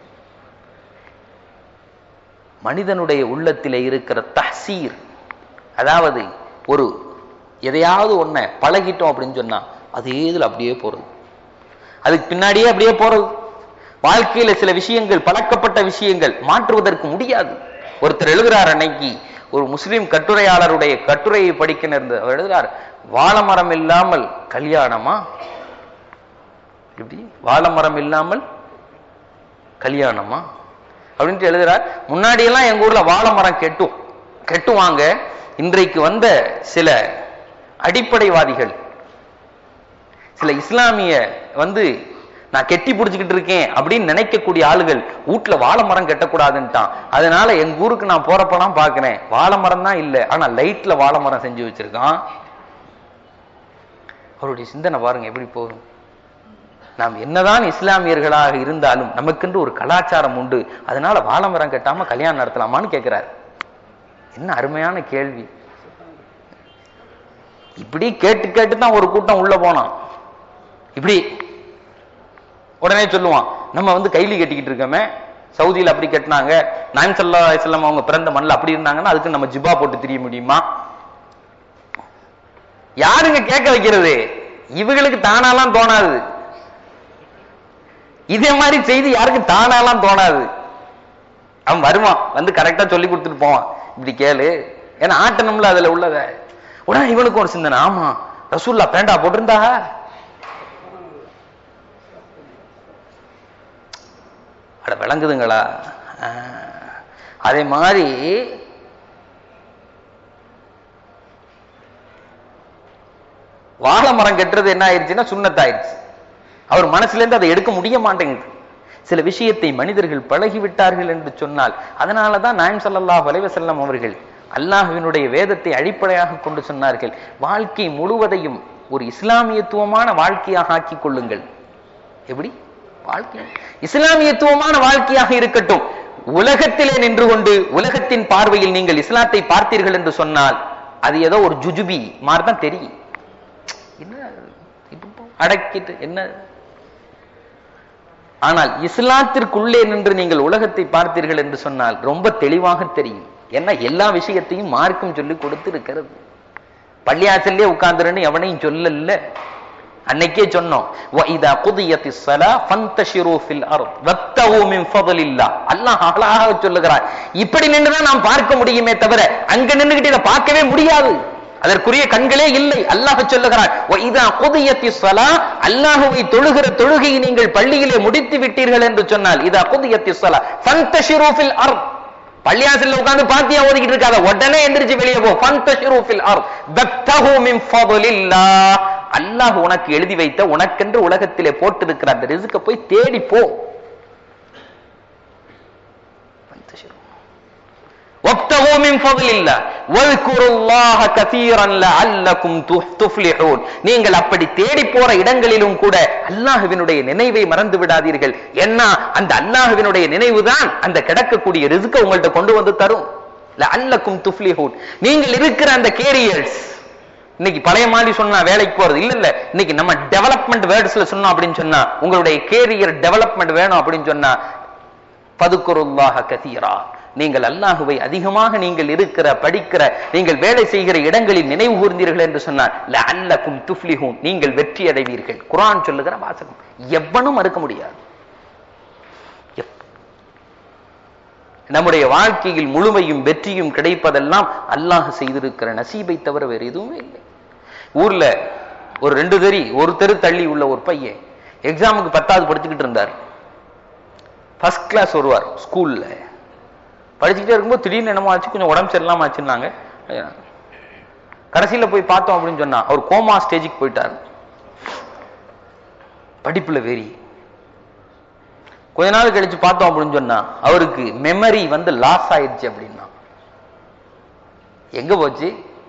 மனிதனுடைய உள்ளத்திலே இருக்கிற தஹ்சீர் அதாவது ஒரு எதையாவது ஒன்றை பழகிட்டோம் அப்படின்னு சொன்னா அது ஏதுல அப்படியே போறது அதுக்கு பின்னாடியே அப்படியே போறது வாழ்க்கையில சில விஷயங்கள் பழக்கப்பட்ட விஷயங்கள் மாற்றுவதற்கு முடியாது ஒருத்தர் எழுதுறார் அன்னைக்கு ஒரு முஸ்லிம் கட்டுரையாளருடைய கட்டுரையை படிக்க நேர்ந்து அவர் எழுதுறார் வாழமரம் இல்லாமல் கல்யாணமா எப்படி வாழமரம் இல்லாமல் கல்யாணமா அப்படின்ட்டு எழுதுறார் முன்னாடி எல்லாம் எங்க ஊர்ல வாழை மரம் கெட்டும் கெட்டுவாங்க இன்றைக்கு வந்த சில அடிப்படைவாதிகள் சில இஸ்லாமிய வந்து நான் கெட்டி பிடிச்சுக்கிட்டு இருக்கேன் அப்படின்னு நினைக்கக்கூடிய ஆளுகள் வீட்டுல வாழை மரம் கெட்டக்கூடாதுன்ட்டான் அதனால எங்க ஊருக்கு நான் போறப்பெல்லாம் பாக்குறேன் வாழை மரம் தான் இல்ல ஆனா லைட்ல வாழை மரம் செஞ்சு வச்சிருக்கான் அவருடைய சிந்தனை பாருங்க எப்படி போகும் நாம் என்னதான் இஸ்லாமியர்களாக இருந்தாலும் நமக்கென்று ஒரு கலாச்சாரம் உண்டு அதனால வாழை மரம் கட்டாம கல்யாணம் நடத்தலாமான்னு கேட்கிறார் என்ன அருமையான கேள்வி இப்படி கேட்டு கேட்டு தான் ஒரு கூட்டம் உள்ள போனான் இப்படி உடனே சொல்லுவான் நம்ம வந்து கைலி கட்டிக்கிட்டு இருக்கோமே சவுதியில அப்படி கட்டினாங்க நாயம் சல்லா இஸ்லாம் அவங்க பிறந்த மண்ணில் அப்படி இருந்தாங்கன்னா அதுக்கு நம்ம ஜிபா போட்டு திரிய முடியுமா யாருங்க கேட்க வைக்கிறது இவங்களுக்கு தானாலாம் தோணாது இதே மாதிரி செய்தி யாருக்கும் தானாலாம் தோணாது அவன் வருவான் வந்து கரெக்டா சொல்லி கொடுத்துட்டு போவான் இப்படி கேளு ஏன்னா ஆட்டணும்ல அதுல உள்ளத உடனே இவனுக்கு ஒரு சிந்தனை ஆமா ரசூல்லா பேண்டா போட்டிருந்தா அட விளங்குதுங்களா ஆஹ். அதே மாதிரி வாழை மரம் கட்டுறது என்ன ஆயிடுச்சுன்னா சுண்ணத்தாயிடுச்சு அவர் மனசுல இருந்து அதை எடுக்க முடிய மாட்டேங்குது சில விஷயத்தை மனிதர்கள் பழகிவிட்டார்கள் என்று சொன்னால் அதனாலதான் நாயம் ஸல்லல்லாஹு அலைஹி வஸல்லம் அவர்கள் அல்லாஹ்வினுடைய வேதத்தை அடிப்படையாக கொண்டு சொன்னார்கள் வாழ்க்கை முழுவதையும் ஒரு இஸ்லாமியத்துவமான வாழ்க்கையாக ஆக்கிக் கொள்ளுங்கள் எப்படி வாழ்க்கை இஸ்லாமியத்துவமான வாழ்க்கையாக இருக்கட்டும் உலகத்திலே நின்று கொண்டு உலகத்தின் பார்வையில் நீங்கள் இஸ்லாத்தை பார்த்தீர்கள் என்று சொன்னால் அது ஏதோ ஒரு ஜுஜுபி மாதிரி தான் தெரியும் என்ன இப்ப அடக்கிட்டு என்ன ஆனால் இஸ்லாத்திற்குள்ளே நின்று நீங்கள் உலகத்தை பார்த்தீர்கள் என்று சொன்னால் ரொம்ப தெளிவாக தெரியும் ஏன்னா எல்லா விஷயத்தையும் மார்க்கம் சொல்லி கொடுத்து இருக்கிறது பள்ளியாசல்லே உட்கார்ந்துருன்னு எவனையும் சொல்லல அன்னைக்கே சொன்னோம் وَإِذَا قُضِيَتِ الصَّلَاةُ فَانْتَشِرُوا فِي الْأَرْضِ وَابْتَغُوا مِنْ فَضْلِ اللَّهِ அல்லாஹ் அழகாக சொல்லுகிறார் இப்படி நின்றுதான் நாம் பார்க்க முடியுமே தவிர அங்க நின்றுகிட்டு இதை பார்க்கவே முடியாது அதற்குரிய கண்களே இல்லை அல்லாஹ் சொல்லுகிறார் وَإِذَا قُضِيَتِ الصَّلَاةُ அல்லாஹ்வை தொழுகிற தொழுகையை நீங்கள் பள்ளியிலே முடித்து விட்டீர்கள் என்று சொன்னால் இதா قُضِيَتِ الصَّلَاةُ فَانْتَشِرُوا فِي الْأَرْضِ பள்ளியாசல்ல உட்கார்ந்து பாத்தியா ஓதிக்கிட்டு இருக்காத உடனே எந்திரிச்சு வெளியே போ ஃபந்தஷிரு ஃபில் அர்த் பக்தஹு மின் ஃபضலில்லாஹ் அல்லாஹ் உனக்கு எழுதி வைத்த உனக்கென்று உலகத்திலே போட்டிருக்கிற அந்த ரிஸ்க போய் தேடி போ ஃபந்தஷிரு وابتغوا من فضل الله واذكروا الله كثيرا لعلكم تفلحون நீங்கள் அப்படி தேடி போற இடங்களிலும் கூட அல்லாஹ்வினுடைய நினைவை மறந்து விடாதீர்கள் என்ன அந்த அல்லாஹ்வினுடைய நினைவுதான் அந்த கிடக்கக்கூடிய ரிஸ்க உங்கள்ட்ட கொண்டு வந்து தரும் லஅல்லக்கும் துஃப்லிஹூன் நீங்கள் இருக்கிற அந்த கேரியர்ஸ் இன்னைக்கு பழைய மாதிரி சொன்னா வேலைக்கு போறது இல்ல இல்ல இன்னைக்கு நம்ம டெவலப்மெண்ட் வேர்ட்ஸ்ல சொன்னோம் அப்படின்னு சொன்னா உங்களுடைய கேரியர் டெவலப்மெண்ட் வேணும் அப்படின்னு சொன்னா பதுக்குருல்லாஹ கதீரா நீங்கள் அல்லாஹுவை அதிகமாக நீங்கள் இருக்கிற படிக்கிற நீங்கள் வேலை செய்கிற இடங்களில் நினைவு கூர்ந்தீர்கள் என்று சொன்னார் லஅல்லக்கும் துஃப்லிஹூன் நீங்கள் வெற்றி அடைவீர்கள் குர்ஆன் சொல்லுகிற வாசகம் எவனும் மறுக்க முடியாது எப்- நம்முடைய வாழ்க்கையில் முழுமையும் வெற்றியும் கிடைப்பதெல்லாம் அல்லாஹ் செய்திருக்கிற நசீபை தவிர வேறு எதுவுமே இல்லை ஊர்ல ஒரு ரெண்டு தெரி ஒரு தெரு தள்ளி உள்ள ஒரு பையன் எக்ஸாமுக்கு பத்தாவது படிச்சுக்கிட்டு இருந்தார் ஃபர்ஸ்ட் கிளாஸ் வருவார் ஸ்கூல்ல படிச்சுக்கிட்டே இருக்கும்போது திடீர்னு என்னமோ ஆச்சு கொஞ்சம் உடம்பு சரியில்லாம ஆச்சுன்னாங்க கடைசியில போய் பார்த்தோம் அப்படின்னு சொன்னா அவர் கோமா ஸ்டேஜுக்கு போயிட்டார் படிப்புல வெறி கொஞ்ச நாள் கழிச்சு பார்த்தோம் அப்படின்னு சொன்னா அவருக்கு மெமரி வந்து லாஸ் ஆயிடுச்சு அப்படின்னா எங்க போச்சு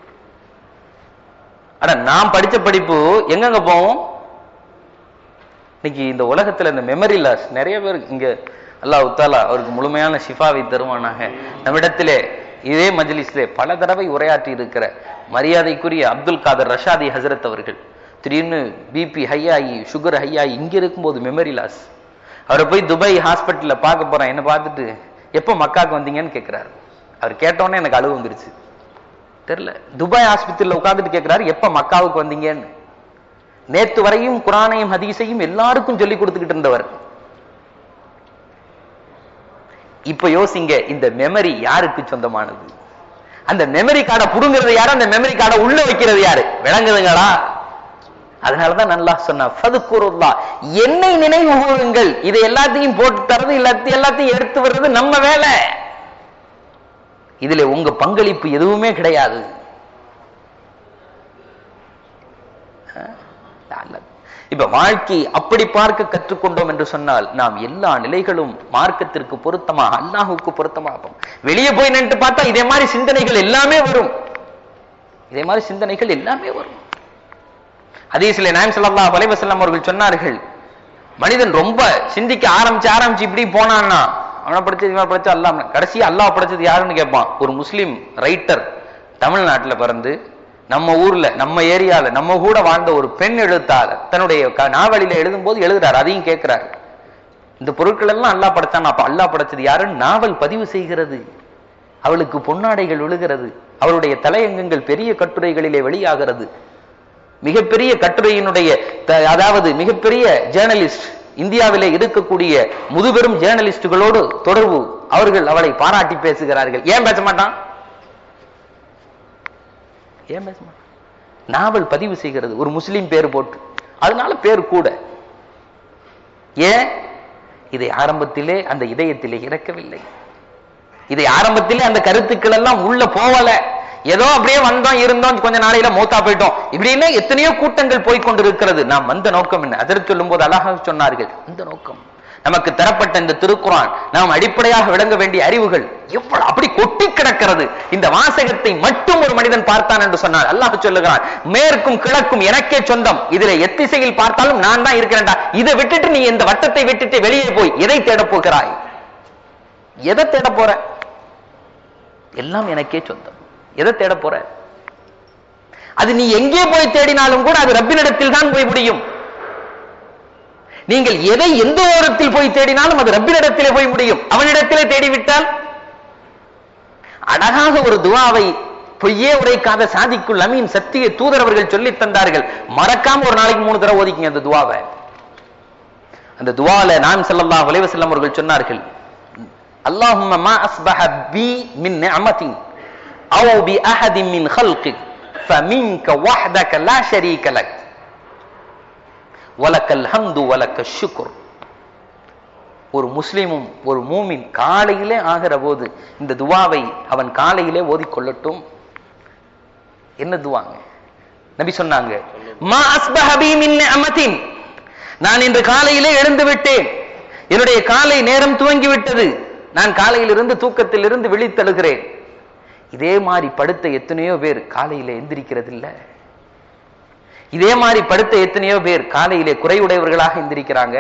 ஆனா நான் படிச்ச படிப்பு எங்கெங்க போவோம் இன்னைக்கு இந்த உலகத்துல இந்த மெமரி லாஸ் நிறைய பேர் இங்க அல்லாஹ் உத்தாலா அவருக்கு முழுமையான ஷிஃபாவை தருவானாக நம்மிடத்திலே இதே மஜ்லிஸ்லே பல தடவை உரையாற்றி இருக்கிற மரியாதைக்குரிய அப்துல் காதர் ரஷாதி ஹசரத் அவர்கள் திடீர்னு பிபி ஹையாகி சுகர் ஹையாகி இங்க இருக்கும்போது மெமரி லாஸ் அவரை போய் துபாய் ஹாஸ்பிட்டல்ல பார்க்க போறேன் என்ன பார்த்துட்டு எப்போ மக்காக்கு வந்தீங்கன்னு கேட்கிறாரு அவர் கேட்டோன்னே எனக்கு அழுவு வந்துருச்சு தெரியல துபாய் ஆஸ்பத்திரியில உட்கார்ந்துட்டு கேட்கிறாரு எப்ப மக்காவுக்கு வந்தீங்கன்னு நேத்து வரையும் குரானையும் ஹதீஸையும் எல்லாருக்கும் சொல்லி கொடுத்துக்கிட்டு இருந்தவர் இப்ப யோசிங்க இந்த மெமரி யாருக்கு சொந்தமானது அந்த மெமரி கார்டை புடுங்கிறது யாரு அந்த மெமரி கார்டை உள்ள வைக்கிறது யாரு விளங்குதுங்களா அதனாலதான் நல்லா சொன்ன ஃபதுக்குருல்லா என்னை நினைவு கூறுங்கள் இதை எல்லாத்தையும் போட்டு தரது எல்லாத்தையும் எல்லாத்தையும் எடுத்து வர்றது நம்ம வேலை இதுல உங்க பங்களிப்பு எதுவுமே கிடையாது இப்ப வாழ்க்கை அப்படி பார்க்க கற்றுக்கொண்டோம் என்று சொன்னால் நாம் எல்லா நிலைகளும் மார்க்கத்திற்கு பொருத்தமா அல்லாஹுக்கு பொருத்தமாகும் வெளியே போய் நின்று பார்த்தா இதே மாதிரி சிந்தனைகள் எல்லாமே வரும் இதே மாதிரி சிந்தனைகள் எல்லாமே வரும் ஹதீஸ்ல நாயம் ஸல்லல்லாஹு அலைஹி வஸல்லம் அவர்கள் சொன்னார்கள் மனிதன் ரொம்ப சிந்திக்க ஆரம்பிச்சு ஆரம்பிச்சு இப்படி போனான்னா அவனை படிச்சது இவனை படிச்சா அல்லாம கடைசி அல்லாஹ் படைச்சது யாருன்னு கேட்பான் ஒரு முஸ்லிம் ரைட்டர் தமிழ்நாட்டுல பிறந்து நம்ம ஊர்ல நம்ம ஏரியால நம்ம கூட வாழ்ந்த ஒரு பெண் எழுத்தாளர் தன்னுடைய க- நாவலில எழுதும்போது எழுதுறாரு அதையும் கேட்கிறாரு இந்த பொருட்கள் எல்லாம் அல்லாஹ் படைச்சான் அப்ப அல்லாஹ் படைச்சது யாருன்னு நாவல் பதிவு செய்கிறது அவளுக்கு பொன்னாடைகள் விழுகிறது அவளுடைய தலையங்கங்கள் பெரிய கட்டுரைகளிலே வெளியாகிறது மிகப்பெரிய கட்டுரையினுடைய த- அதாவது மிகப்பெரிய ஜேர்னலிஸ்ட் இந்தியாவிலே இருக்கக்கூடிய முதுபெரும் ஜேர்னலிஸ்டுகளோடு தொடர்பு அவர்கள் அவளை பாராட்டி பேசுகிறார்கள் ஏன் பேச மாட்டான் ஏன் பேச மாட்டான் நாவல் பதிவு செய்கிறது ஒரு முஸ்லிம் பேர் போட்டு அதனால பேர் கூட ஏன் இதை ஆரம்பத்திலே அந்த இதயத்திலே இறக்கவில்லை இதை ஆரம்பத்திலே அந்த கருத்துக்கள் எல்லாம் உள்ள போவல ஏதோ அப்படியே வந்தோம் இருந்தோம் கொஞ்ச நாளையில மூத்தா போயிட்டோம் இப்படின்னு எத்தனையோ கூட்டங்கள் போய் கொண்டிருக்கிறது நாம் வந்த நோக்கம் என்ன அதற்கு சொல்லும் போது அழகாக சொன்னார்கள் இந்த நோக்கம் நமக்கு தரப்பட்ட இந்த திருக்குறான் நாம் அடிப்படையாக விளங்க வேண்டிய அறிவுகள் எவ்வளவு அப்படி கொட்டி கிடக்கிறது இந்த வாசகத்தை மட்டும் ஒரு மனிதன் பார்த்தான் என்று சொன்னார் அல்லாஹ் சொல்லுகிறான் மேற்கும் கிழக்கும் எனக்கே சொந்தம் இதுல எத்திசையில் பார்த்தாலும் நான் தான் இருக்கிறேன்டா இதை விட்டுட்டு நீ இந்த வட்டத்தை விட்டுட்டு வெளியே போய் எதை தேடப் போகிறாய் எதை தேட போற எல்லாம் எனக்கே சொந்தம் எதை தேட போற அது நீ எங்கே போய் தேடினாலும் கூட அது ரப்பினிடத்தில் தான் போய் முடியும் நீங்கள் எதை எந்த ஓரத்தில் போய் தேடினாலும் அது ரப்பினிடத்திலே போய் முடியும் அவனிடத்திலே தேடிவிட்டால் அழகாக ஒரு துவாவை பொய்யே உரைக்காத சாதிக்குள் அமீன் சத்திய தூதர் அவர்கள் சொல்லித் தந்தார்கள் மறக்காம ஒரு நாளைக்கு மூணு தடவை ஓதிக்கங்க அந்த துவாவை அந்த துவால நாம் ஸல்லல்லாஹு அலைஹி வஸல்லம் அவர்கள் சொன்னார்கள் அல்லாஹும்ம மா அஸ்பஹ பி மின் நிஅமத்தின் அவ் பி அஹதின் மின் خلقك فمنك وحدك لا شريك لك வலக்கல் ஹம்து வலக்க ஷுக்ர் ஒரு முஸ்லிமும் ஒரு மூமின் காலையிலே ஆகிற போது இந்த துவாவை அவன் காலையிலே ஓதிக்கொள்ளட்டும் என்ன துவாங்க நபி சொன்னாங்க மா அஸ்பஹ பி மின் நிஅமத்தின் நான் இன்று காலையிலே எழுந்து விட்டேன் என்னுடைய காலை நேரம் துவங்கி விட்டது நான் காலையிலிருந்து தூக்கத்திலிருந்து விழித்தெழுகிறேன் இதே மாதிரி படுத்த எத்தனையோ பேர் காலையில எந்திரிக்கிறது இல்ல இதே மாதிரி படுத்த எத்தனையோ பேர் காலையிலே குறைவுடையவர்களாக எந்திரிக்கிறாங்க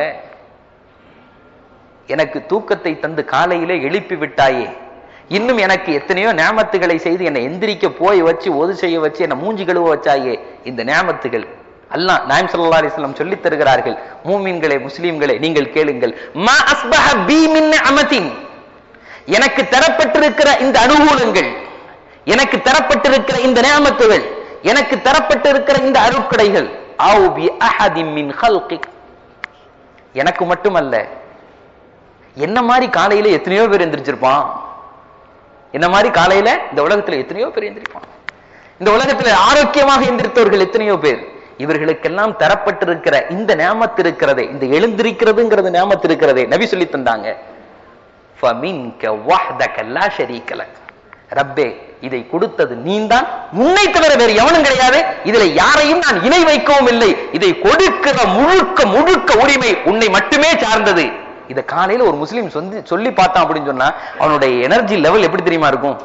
எனக்கு தூக்கத்தை தந்து காலையிலே எழுப்பி விட்டாயே இன்னும் எனக்கு எத்தனையோ நேமத்துகளை செய்து என்னை எந்திரிக்க போய் வச்சு ஒது செய்ய வச்சு என்னை மூஞ்சி கழுவ வச்சாயே இந்த நேமத்துகள் அல்லாஹ் நாயம் ஸல்லல்லாஹு அலைஹி வஸல்லம் சொல்லித் தருகிறார்கள் மூமின்களே முஸ்லிம்களே நீங்கள் கேளுங்கள் மா அஸ்பஹ பி மின் நிஅமத்தின் எனக்கு தரப்பட்டிருக்கிற இந்த அனுகூலங்கள் எனக்கு தரப்பட்டிருக்கிற இந்த நியமத்துகள் எனக்கு தரப்பட்டிருக்கிற இந்த அருட்கடைகள் அவு பி அஹதின் மின் ஹல்கிக் எனக்கு மட்டுமல்ல என்ன மாதிரி காலையில எத்தனையோ பேர் எந்திரிச்சிருப்பான் என்ன மாதிரி காலையில இந்த உலகத்துல எத்தனையோ பேர் எந்திரிப்பான் இந்த உலகத்துல ஆரோக்கியமாக எந்திரித்தவர்கள் எத்தனையோ பேர் இவர்களுக்கெல்லாம் தரப்பட்டிருக்கிற இந்த நியாமத்து இருக்கிறதே இந்த எழுந்திருக்கிறதுங்கிறது நியாமத்து இருக்கிறதே நபி சொல்லி தந்தாங்க فَمِنْكَ وَحْدَكَ لَا شَرِيكَ لَكَ ரப்பே இதை கொடுத்தது நீந்தான் உன்னை தவிர வேறு எவனும் கிடையாது இதுல யாரையும் நான் இணை வைக்கவும் இல்லை இதை கொடுக்கிற முழுக்க முழுக்க உரிமை உன்னை மட்டுமே சார்ந்தது இத காலையில ஒரு முஸ்லீம் சொல்லி சொல்லி பார்த்தான் அப்படின்னு சொன்னா அவனுடைய எனர்ஜி லெவல் எப்படி தெரியுமா இருக்கும்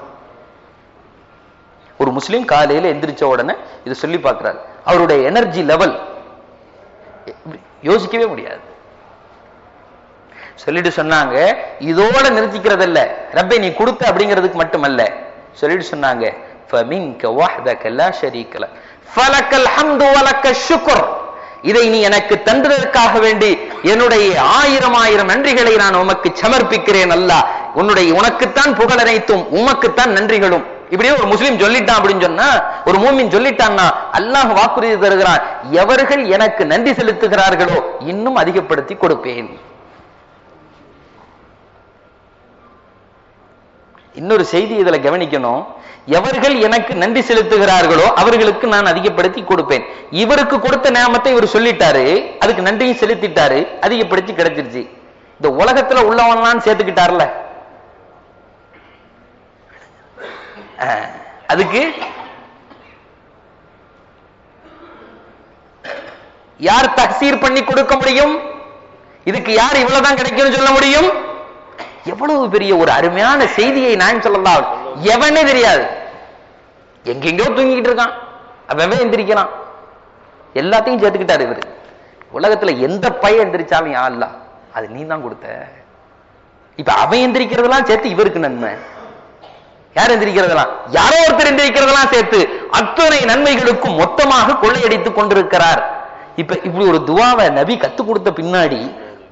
ஒரு முஸ்லீம் காலையில எந்திரிச்ச உடனே இதை சொல்லி பார்க்கிறார் அவருடைய எனர்ஜி லெவல் யோசிக்கவே முடியாது சொல்லிட்டு சொன்னாங்க இதோட நிறுத்திக்கிறது இல்ல ரப்பை நீ கொடுத்த அப்படிங்கிறதுக்கு மட்டுமல்ல சொல்லிட்டு சொன்னாங்க فَمِنْكَ وَحْدَكَ لَا شَرِيكَ لَكَ فَلَكَ الْحَمْدُ وَلَكَ الشُّكْرُ இதை நீ எனக்கு தந்ததற்காக வேண்டி என்னுடைய ஆயிரம் ஆயிரம் நன்றிகளை நான் உமக்கு சமர்ப்பிக்கிறேன் அல்லாஹ் உன்னுடைய உனக்குத்தான் புகழ் அனைத்தும் உமக்குத்தான் நன்றிகளும் இப்படியே ஒரு முஸ்லீம் சொல்லிட்டான் அப்படின்னு சொன்னா ஒரு மூமின் சொல்லிட்டான்னா அல்லாஹ் வாக்குறுதி தருகிறான் எவர்கள் எனக்கு நன்றி செலுத்துகிறார்களோ இன்னும் அதிகப்படுத்தி கொடுப்பேன் இன்னொரு செய்தி இதுல கவனிக்கணும் எவர்கள் எனக்கு நன்றி செலுத்துகிறார்களோ அவர்களுக்கு நான் அதிகப்படுத்தி கொடுப்பேன் இவருக்கு கொடுத்த நேமத்தை இவர் சொல்லிட்டாரு அதுக்கு நன்றியும் செலுத்திட்டாரு அதிகப்படுத்தி கிடைச்சிருச்சு இந்த உலகத்துல உள்ளவன்லாம் சேர்த்துக்கிட்டார்ல அஹ், அதுக்கு யார் தக்சீர் பண்ணி கொடுக்க முடியும் இதுக்கு யார் இவ்வளவுதான் கிடைக்கும்னு சொல்ல முடியும் எவ்வளவு பெரிய ஒரு அருமையான செய்தியை நான் சொல்லலாம் எவனே தெரியாது எங்கெங்கயோ தூங்கிட்டு இருக்கான் அவன் எந்திரிக்கிறான் எல்லாத்தையும் சேர்த்துக்கிட்டாரு இவரு உலகத்துல எந்த பையன் எந்திரிச்சாலும் யா அல்லா அது நீ தான் கொடுத்த இப்ப அவன் எந்திரிக்கிறதெல்லாம் சேர்த்து இவருக்கு நன்மை யார் எந்திரிக்கிறதெல்லாம் யாரோ ஒருத்தர் எந்திரிக்கிறதெல்லாம் சேர்த்து அத்தனை நன்மைகளுக்கும் மொத்தமாக கொள்ளையடித்துக் கொண்டிருக்கிறார் இப்ப இப்படி ஒரு துவாவை நபி கத்து கொடுத்த பின்னாடி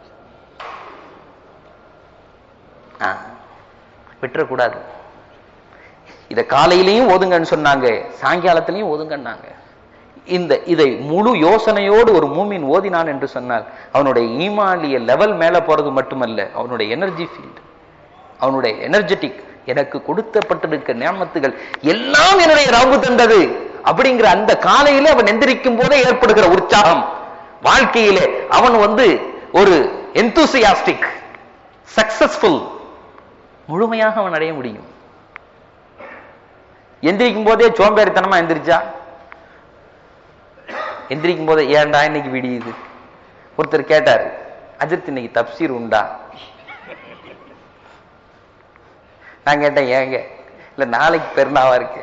ஆ, விட்டுறக்கூடாது இத காலையிலையும் ஓதுங்கன்னு சொன்னாங்க சாயங்காலத்திலையும் ஓதுங்கன்னாங்க இந்த இதை முழு யோசனையோடு ஒரு மூமின் ஓதினான் என்று சொன்னால் அவனுடைய ஈமானிய லெவல் மேல போறது மட்டுமல்ல அவனுடைய எனர்ஜி ஃபீல்டு அவனுடைய எனர்ஜெட்டிக் எனக்கு கொடுத்தப்பட்டிருக்க நியமத்துகள் எல்லாம் என்னுடைய ரவு தந்தது அப்படிங்கிற அந்த காலையில அவன் எந்திரிக்கும் போதே ஏற்படுகிற உற்சாகம் வாழ்க்கையிலே அவன் வந்து ஒரு enthusiastic சக்சஸ்ஃபுல் முழுமையாக அவன் அடைய முடியும் எந்திரிக்கும் போதே சோம்பேறித்தனமா எந்திரிச்சா எந்திரிக்கும் போதே ஏன்டா இன்னைக்கு விடியுது ஒருத்தர் கேட்டாரு அஜித் இன்னைக்கு தப்சீர் உண்டா நான் கேட்டேன் ஏங்க இல்ல நாளைக்கு பெருநாவா இருக்கு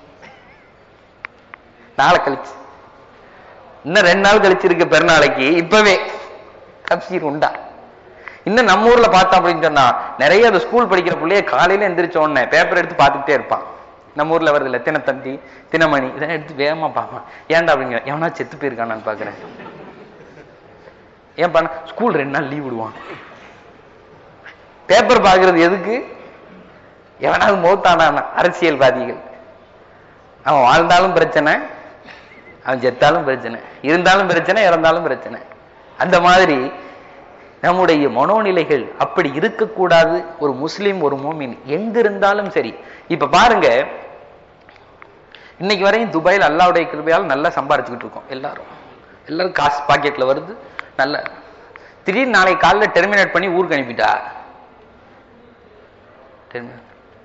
நாளை கழிச்சு இன்னும் ரெண்டு நாள் கழிச்சு இருக்கு பெருநாளைக்கு இப்பவே தப்சீர் உண்டா இன்னும் நம்ம ஊர்ல பார்த்தோம் அப்படின்னு சொன்னா நிறைய அந்த ஸ்கூல் படிக்கிற பிள்ளைய காலையில எந்திரிச்ச உடனே பேப்பர் எடுத்து பார்த்துக்கிட்டே இருப்பான் நம்ம ஊர்ல வருது இல்ல தினத்தந்தி தினமணி இதெல்லாம் எடுத்து வேகமா பார்ப்பான் ஏன்டா அப்படிங்கிற எவனா செத்து போயிருக்கானான்னு பாக்குறேன் ஏன் பண்ண ஸ்கூல் ரெண்டு நாள் லீவ் விடுவான் பேப்பர் பார்க்கிறது எதுக்கு எவனாவது மௌத்தானான அரசியல்வாதிகள் அவன் வாழ்ந்தாலும் பிரச்சனை அவன் செத்தாலும் பிரச்சனை இருந்தாலும் பிரச்சனை இறந்தாலும் பிரச்சனை அந்த மாதிரி நம்முடைய மனோநிலைகள் அப்படி இருக்கக்கூடாது ஒரு முஸ்லிம் ஒரு மூமின் எங்க இருந்தாலும் சரி இப்ப பாருங்க இன்னைக்கு வரையும் துபாயில் அல்லாவுடைய கிருபையால் நல்லா சம்பாரிச்சுக்கிட்டு இருக்கோம் எல்லாரும் எல்லாரும் காசு பாக்கெட்ல வருது நல்ல திடீர்னு நாளைக்கு காலைல டெர்மினேட் பண்ணி ஊருக்கு அனுப்பிட்டா terminate.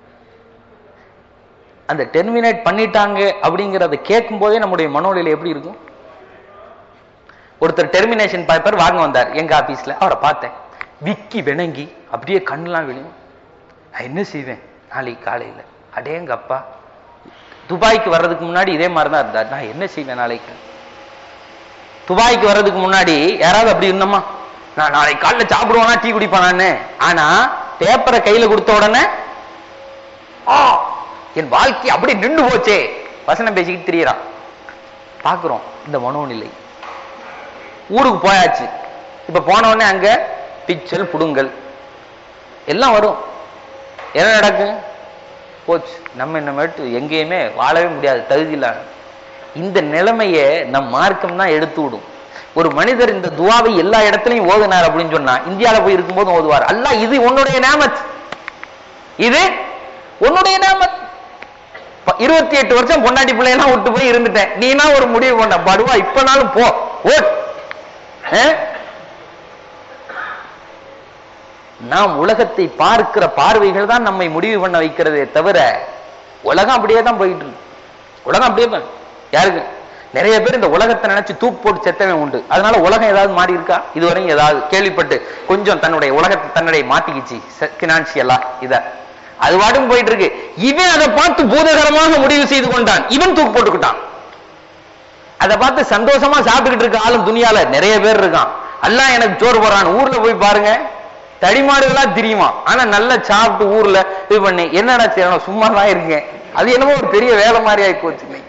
அந்த டெர்மினேட் பண்ணிட்டாங்க அப்படிங்கறத கேட்கும் போதே நம்முடைய மனோநிலை எப்படி இருக்கும் ஒருத்தர் டெர்மினேஷன் பேப்பர் வாங்க வந்தார் எங்க ஆபீஸ்ல அவரை பார்த்தேன் விக்கி வினங்கி அப்படியே கண்ணெல்லாம் விழும் நான் என்ன செய்வேன் நாளைக்கு காலையில அடேங்க அப்பா துபாய்க்கு வர்றதுக்கு முன்னாடி இதே மாதிரி தான் இருந்தார் நான் என்ன செய்வேன் நாளைக்கு துபாய்க்கு வர்றதுக்கு முன்னாடி யாராவது அப்படி இருந்தோமா நான் நாளைக்கு காலைல சாப்பிடுவானா டீ குடிப்பானான்னு ஆனா பேப்பரை கையில கொடுத்த உடனே ஆ என் வாழ்க்கை அப்படி நின்று போச்சே வசனம் பேசிக்கிட்டு திரியறான் பாக்குறோம் இந்த மனோநிலை ஊருக்கு போயாச்சு இப்ப போன உடனே அங்க பிச்சல் புடுங்கல் எல்லாம் வரும் என்ன நடக்கும் போச்சு நம்ம இன்னமேட்டு எங்கேயுமே வாழவே முடியாது தகுதி இல்லாம இந்த நிலைமைய நம் மார்க்கம் தான் எடுத்து விடும் ஒரு மனிதர் இந்த துவாவை எல்லா இடத்துலயும் ஓதுனார் அப்படின்னு சொன்னா இந்தியால போய் இருக்கும்போது ஓதுவார் அல்லாஹ் இது உன்னுடைய நேமத் இது உன்னுடைய நேமத் ப- இருபத்தி எட்டு வருஷம் பொண்டாட்டி பிள்ளையெல்லாம் விட்டு போய் இருந்துட்டேன் நீனா ஒரு முடிவு பண்ண படுவா இப்பனாலும் போ ஓட் ஆ? நாம் உலகத்தை பார்க்கிற பார்வைகள் தான் நம்மை முடிவு பண்ண வைக்கிறதே தவிர உலகம் அப்படியே தான் போயிட்டு இருக்கு உலகம் அப்படியே தான் யாருக்கு நிறைய பேர் இந்த உலகத்தை நினைச்சு தூக்கு போட்டு செத்தவன் உண்டு அதனால உலகம் ஏதாவது மாறி இருக்கா இதுவரையும் ஏதாவது கேள்விப்பட்டு கொஞ்சம் தன்னுடைய உலகத்தை தன்னுடைய மாத்திக்கிச்சு பினான்சியலா இத அது பாட்டும் போயிட்டு இருக்கு இவன் அதை பார்த்து பூதகரமாக முடிவு செய்து கொண்டான் இவன் தூக்கு போட்டுக்கிட்டான் அதை பார்த்து சந்தோஷமா சாப்பிட்டுக்கிட்டு இருக்க ஆளும் துணியால நிறைய பேர் இருக்கான் எல்லாம் எனக்கு சோறு போறான் ஊர்ல போய் பாருங்க தடிமாடுகளா தெரியுமா ஆனா நல்லா சாப்பிட்டு ஊர்ல இது பண்ணி என்னடா செய்யணும் சும்மா தான் இருக்கேன் அது என்னமோ ஒரு பெரிய வேலை மாதிரி ஆகி போச்சு இன்னைக்கு.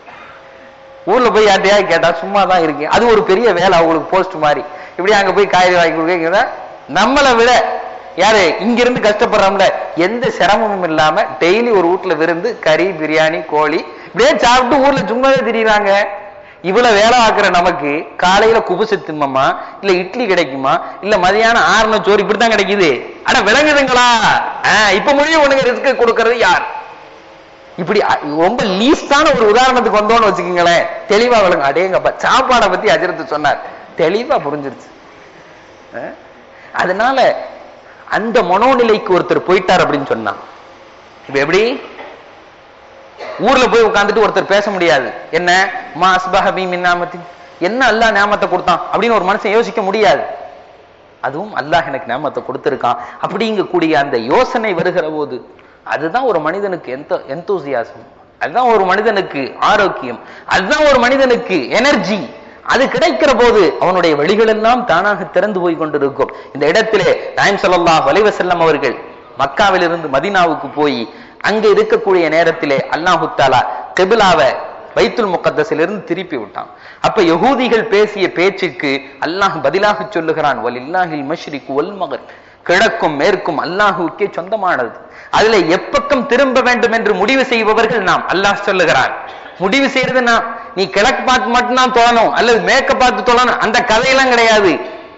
ஊர்ல போய் யார்ட்டையாவது கேட்டா சும்மா தான் இருக்கேன் அது ஒரு பெரிய வேலை அவங்களுக்கு போஸ்ட் மாதிரி இப்படி அங்க போய் காய்கறி வாங்கி கொடுக்க நம்மளை விட யாரு இங்க இருந்து கஷ்டப்படுறோம்ல எந்த சிரமமும் இல்லாம டெய்லி ஒரு வீட்டுல விருந்து கறி பிரியாணி கோழி இப்படியே சாப்பிட்டு ஊர்ல சும்மாவே திரியுறாங்க இவ்வளவு வேலை ஆக்குற நமக்கு காலையில குபுசு திம்மமா இல்ல இட்லி கிடைக்குமா இல்ல மதியானம் ஆறுன சோறு இப்படித்தான் கிடைக்குது ஆனா விளங்குதுங்களா ஆஹ் இப்ப முடியும் உனக்கு ரிஸ்க் கொடுக்கறது யார் இப்படி அ- ரொம்ப லீஸ்டான ஒரு உதாரணத்துக்கு வந்தோம்னு வச்சுக்கோங்களேன் தெளிவா விளங்க அடேங்கப்பா சாப்பாடை பத்தி அஜரத்து சொன்னார் தெளிவா புரிஞ்சிருச்சு அஹ்? அதனால அந்த மனோநிலைக்கு ஒருத்தர் போயிட்டார் அப்படின்னு சொன்னா இப்ப எப்படி ஊர்ல போய் உட்கார்ந்துட்டு ஒருத்தர் பேச முடியாது என்ன மா அஸ்பஹபி மின் நாமத்தின் என்ன அல்லாஹ் ஞாபகத்தை கொடுத்தான் அப்படின்னு ஒரு மனுஷன் யோசிக்க முடியாது அதுவும் அல்லாஹ் எனக்கு ஞாபகத்தை கொடுத்திருக்கான் அப்படிங்கக்கூடிய அந்த யோசனை வருகிற போது அதுதான் ஒரு மனிதனுக்கு எந்த எந்தூசியாசம் அதுதான் ஒரு மனிதனுக்கு ஆரோக்கியம் அதுதான் ஒரு மனிதனுக்கு எனர்ஜி அது கிடைக்கிற போது அவனுடைய வழிகள் எல்லாம் தானாக திறந்து போய் கொண்டிருக்கும் இந்த இடத்திலே நாயம் ஸல்லல்லாஹு அலைஹி வஸல்லம் அவர்கள் மக்காவிலிருந்து மதீனாவுக்கு போய் அங்க இருக்கக்கூடிய நேரத்திலே அல்லாஹு தாலா கிபிலாவை பைத்துல் முகத்தஸிலிருந்து திருப்பி விட்டான் அப்ப யகூதிகள் பேசிய பேச்சுக்கு அல்லாஹ் பதிலாக சொல்லுகிறான் வலில்லாஹில் மஷ்ரிக் வல் மகர் கிழக்கும் மேற்கும் அல்லாஹுக்கே சொந்தமானது அதுல எப்பக்கம் திரும்ப வேண்டும் என்று முடிவு செய்பவர்கள் நாம் அல்லாஹ் சொல்லுகிறான் முடிவு செய்யறது நான் நீ கிழக்கு பார்த்து மட்டும்தான் தொழணும் அல்லது மேற்க பார்த்து தொழணும் அந்த கதையெல்லாம் கிடையாது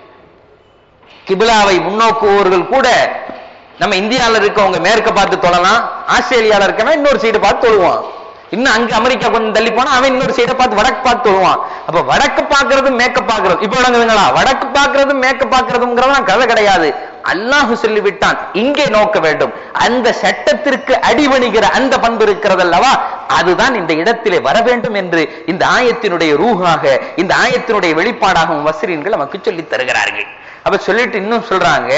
கிபிலாவை முன்னோக்குவோர்கள் கூட நம்ம இந்தியால இருக்கவங்க மேற்க பார்த்து தொழலாம் ஆஸ்திரேலியால இருக்கவன் இன்னொரு சைடு பார்த்து தொழுவான் இன்னும் அங்க அமெரிக்கா கொஞ்சம் தள்ளி போனா அவன் இன்னொரு சைடை பார்த்து வடக்கு பார்த்து தொழுவான் அப்ப வடக்கு பார்க்கறதும் மேற்க பார்க்கறது இப்ப விளங்குதுங்களா வடக்கு பார்க்கறதும் மேற்க பார்க்கறதுங்கிறதெல்லாம் கதை கிடையாது அல்லாஹ் சொல்லிவிட்டான் இங்கே நோக்க வேண்டும் அந்த சட்டத்திற்கு அடிபணிகிற அந்த பண்பு இருக்கிறது அல்லவா அதுதான் இந்த இடத்திலே வர வேண்டும் என்று இந்த ஆயத்தினுடைய ரூஹாக இந்த ஆயத்தினுடைய வெளிப்பாடாகவும் வசரீன்கள் நமக்கு சொல்லித் தருகிறார்கள் அப்ப சொல்லிட்டு இன்னும் சொல்றாங்க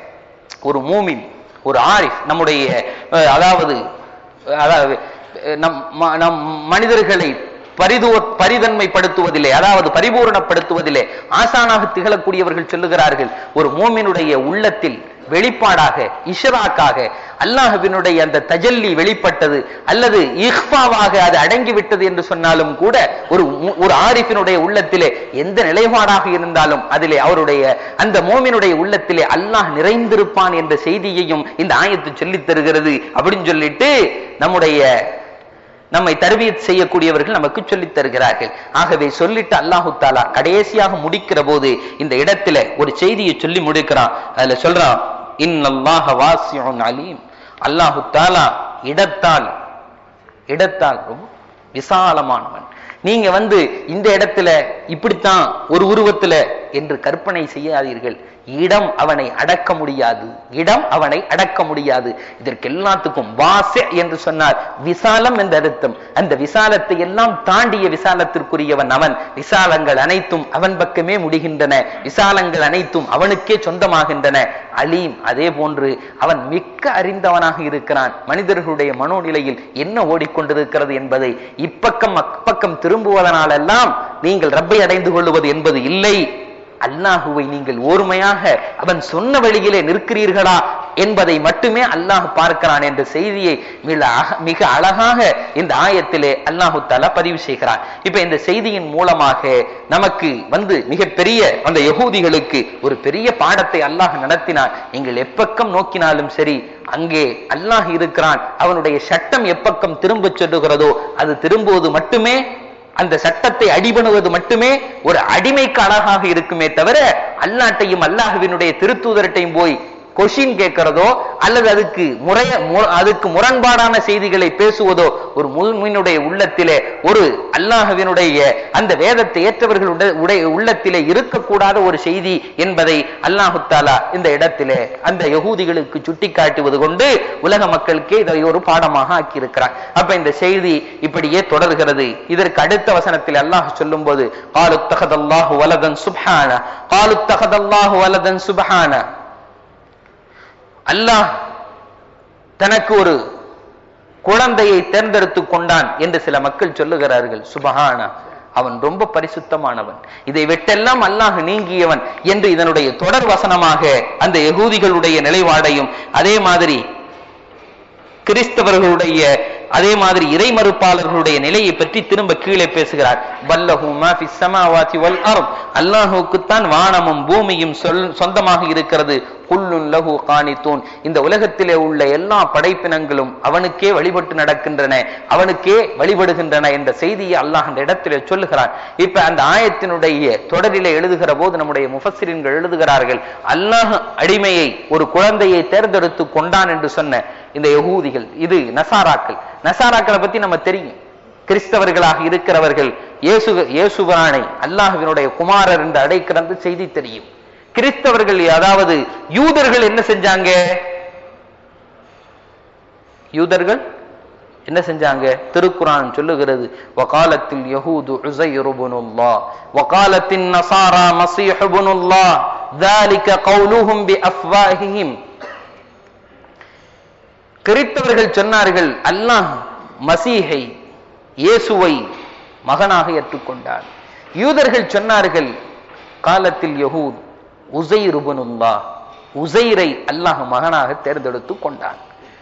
ஒரு மூமின் ஒரு ஆரிஃப் நம்முடைய அஹ், அதாவது அதாவது அஹ், நம் ம- நம் மனிதர்களை பரிது பரிதன்மைப்படுத்துவதிலே அதாவது பரிபூரணப்படுத்துவதிலே ஆசானாக திகழக்கூடியவர்கள் சொல்லுகிறார்கள் ஒரு மூமினுடைய உள்ளத்தில் வெளிப்பாடாக இஷராக்காக அல்லாஹ்வினுடைய அந்த தஜல்லி வெளிப்பட்டது அல்லது இஹ்பாவாக அது அடங்கிவிட்டது என்று சொன்னாலும் கூட ஒரு மு- ஒரு ஆரிஃபினுடைய உள்ளத்திலே எந்த நிலைப்பாடாக இருந்தாலும் அதிலே அவருடைய அந்த மோமினுடைய உள்ளத்திலே அல்லாஹ் நிறைந்திருப்பான் என்ற செய்தியையும் இந்த ஆயத்து சொல்லித் தருகிறது அப்படின்னு சொல்லிட்டு நம்முடைய நம்மை தர்பியத் செய்யக்கூடியவர்கள் நமக்கு சொல்லித் தருகிறார்கள் ஆகவே சொல்லிட்டு அல்லாஹு தாலா கடைசியாக முடிக்கிற போது இந்த இடத்துல ஒரு செய்தியை சொல்லி முடிக்கிறான் அதுல சொல்றான் இன்னல்லாஹ வாசியுன் அலீம் அல்லாஹு தாலா இடத்தால் இடத்தால் ரொம்ப விசாலமானவன் நீங்க வந்து இந்த இடத்துல இப்படித்தான் ஒரு உருவத்துல என்று கற்பனை செய்யாதீர்கள் இடம் அவனை அடக்க முடியாது இடம் அவனை அடக்க முடியாது இதற்கு எல்லாத்துக்கும் வாச என்று சொன்னார் விசாலம் என்ற அர்த்தம் அந்த விசாலத்தை எல்லாம் தாண்டிய விசாலத்திற்குரியவன் அவன் விசாலங்கள் அனைத்தும் அவன் பக்கமே முடிகின்றன விசாலங்கள் அனைத்தும் அவனுக்கே சொந்தமாகின்றன அலீம் அதே போன்று அவன் மிக்க அறிந்தவனாக இருக்கிறான் மனிதர்களுடைய மனோநிலையில் என்ன ஓடிக்கொண்டிருக்கிறது என்பதை இப்பக்கம் அப்பக்கம் திரும்புவதனாலெல்லாம் நீங்கள் ரப்பை அடைந்து கொள்வது என்பது இல்லை அல்லாஹுவை நீங்கள் ஓர்மையாக அவன் சொன்ன வழியிலே நிற்கிறீர்களா என்பதை மட்டுமே அல்லாஹ் பார்க்கிறான் என்ற செய்தியை மிக அக- மிக அழகாக இந்த ஆயத்திலே அல்லாஹு தஆலா பதிவு செய்கிறான் இப்ப இந்த செய்தியின் மூலமாக நமக்கு வந்து மிகப்பெரிய அந்த யகூதிகளுக்கு ஒரு பெரிய பாடத்தை அல்லாஹ் நடத்தினான் நீங்கள் எப்பக்கம் நோக்கினாலும் சரி அங்கே அல்லாஹ் இருக்கிறான் அவனுடைய சட்டம் எப்பக்கம் திரும்பச் சொல்லுகிறதோ அது திரும்புவது மட்டுமே அந்த சட்டத்தை அடிபணுவது மட்டுமே ஒரு அடிமைக்கு அழகாக இருக்குமே தவிர அல்லாட்டையும் அல்லாஹுவினுடைய திருத்தூதரட்டையும் போய் கொஷின் கேட்கிறதோ அல்லது அதுக்கு முறைய மு- அதுக்கு முரண்பாடான செய்திகளை பேசுவதோ ஒரு முஸ்லிமினுடைய உள்ளத்திலே ஒரு அல்லாஹ்வினுடைய அந்த வேதத்தை ஏற்றவர்களுடைய உடைய உள்ளத்திலே இருக்கக்கூடாத ஒரு செய்தி என்பதை அல்லாஹு தாலா இந்த இடத்திலே அந்த யகூதிகளுக்கு சுட்டிக்காட்டுவது கொண்டு உலக மக்களுக்கே இதை ஒரு பாடமாக ஆக்கியிருக்கிறார் அப்ப இந்த செய்தி இப்படியே தொடர்கிறது இதற்கு அடுத்த வசனத்தில் அல்லாஹ் சொல்லும்போது قالوا اتخذ الله ولدا سبحانه قالوا اتخذ الله ولدا سبحانه அல்லாஹ் தனக்கு ஒரு குழந்தையை தேர்ந்தெடுத்துக் கொண்டான் என்று சில மக்கள் சொல்லுகிறார்கள் சுபஹான அவன் ரொம்ப பரிசுத்தமானவன் இதை விட்டெல்லாம் அல்லாஹ் நீங்கியவன் என்று இதனுடைய தொடர் வசனமாக அந்த யகூதிகளுடைய நிலைப்பாடையும் அதே மாதிரி கிறிஸ்தவர்களுடைய அதே மாதிரி இறை மறுப்பாளர்களுடைய நிலையை பற்றி திரும்ப கீழே பேசுகிறார் வல்லஹு மா ஃபிஸ் ஸமாவாதி வல் அர்த் அல்லாஹ்வுக்குத்தான் வானமும் பூமியும் சொல் சொந்தமாக இருக்கிறது குல்லுன் லஹு கானித்தூன் இந்த உலகத்திலே உள்ள எல்லா படைப்பினங்களும் அவனுக்கே வழிபட்டு நடக்கின்றன அவனுக்கே வழிபடுகின்றன என்ற செய்தியை அல்லாஹ் அந்த இடத்திலே சொல்லுகிறான் இப்ப அந்த ஆயத்தினுடைய தொடரிலே எழுதுகிற போது நம்முடைய முஃபஸ்ஸிரின்கள் எழுதுகிறார்கள் அல்லாஹ் அடிமையை ஒரு குழந்தையை தேர்ந்தெடுத்து கொண்டான் என்று சொன்ன இந்த யகூதிகள் இது நசாராக்கள் நசாராக்களை பத்தி நம்ம தெரியும் கிறிஸ்தவர்களாக இருக்கிறவர்கள் இயேசு இயேசுவானை அல்லாஹ்வினுடைய குமாரர் என்று அழைக்கிற அந்த செய்தி தெரியும் கிறிஸ்தவர்கள் அதாவது யூதர்கள் என்ன செஞ்சாங்க யூதர்கள் என்ன செஞ்சாங்க திருக்குரான் சொல்லுகிறது வகாலத்தில் யஹூது உஸைர் இப்னுல்லாஹ் வகாலத்தின் நசாரா மஸீஹ் இப்னுல்லாஹ் ذلك قولهم بافواههم கிறித்தவர்கள் சொன்னார்கள் அல்லாஹ் மசீஹை இயேசுவை மகனாக ஏற்றுக்கொண்டார் யூதர்கள் சொன்னார்கள் காலத்தில் யஹூத் உசைர் இப்னுல்லாஹ் உசைரை அல்லாஹ் மகனாக தேர்ந்தெடுத்து கொண்டான்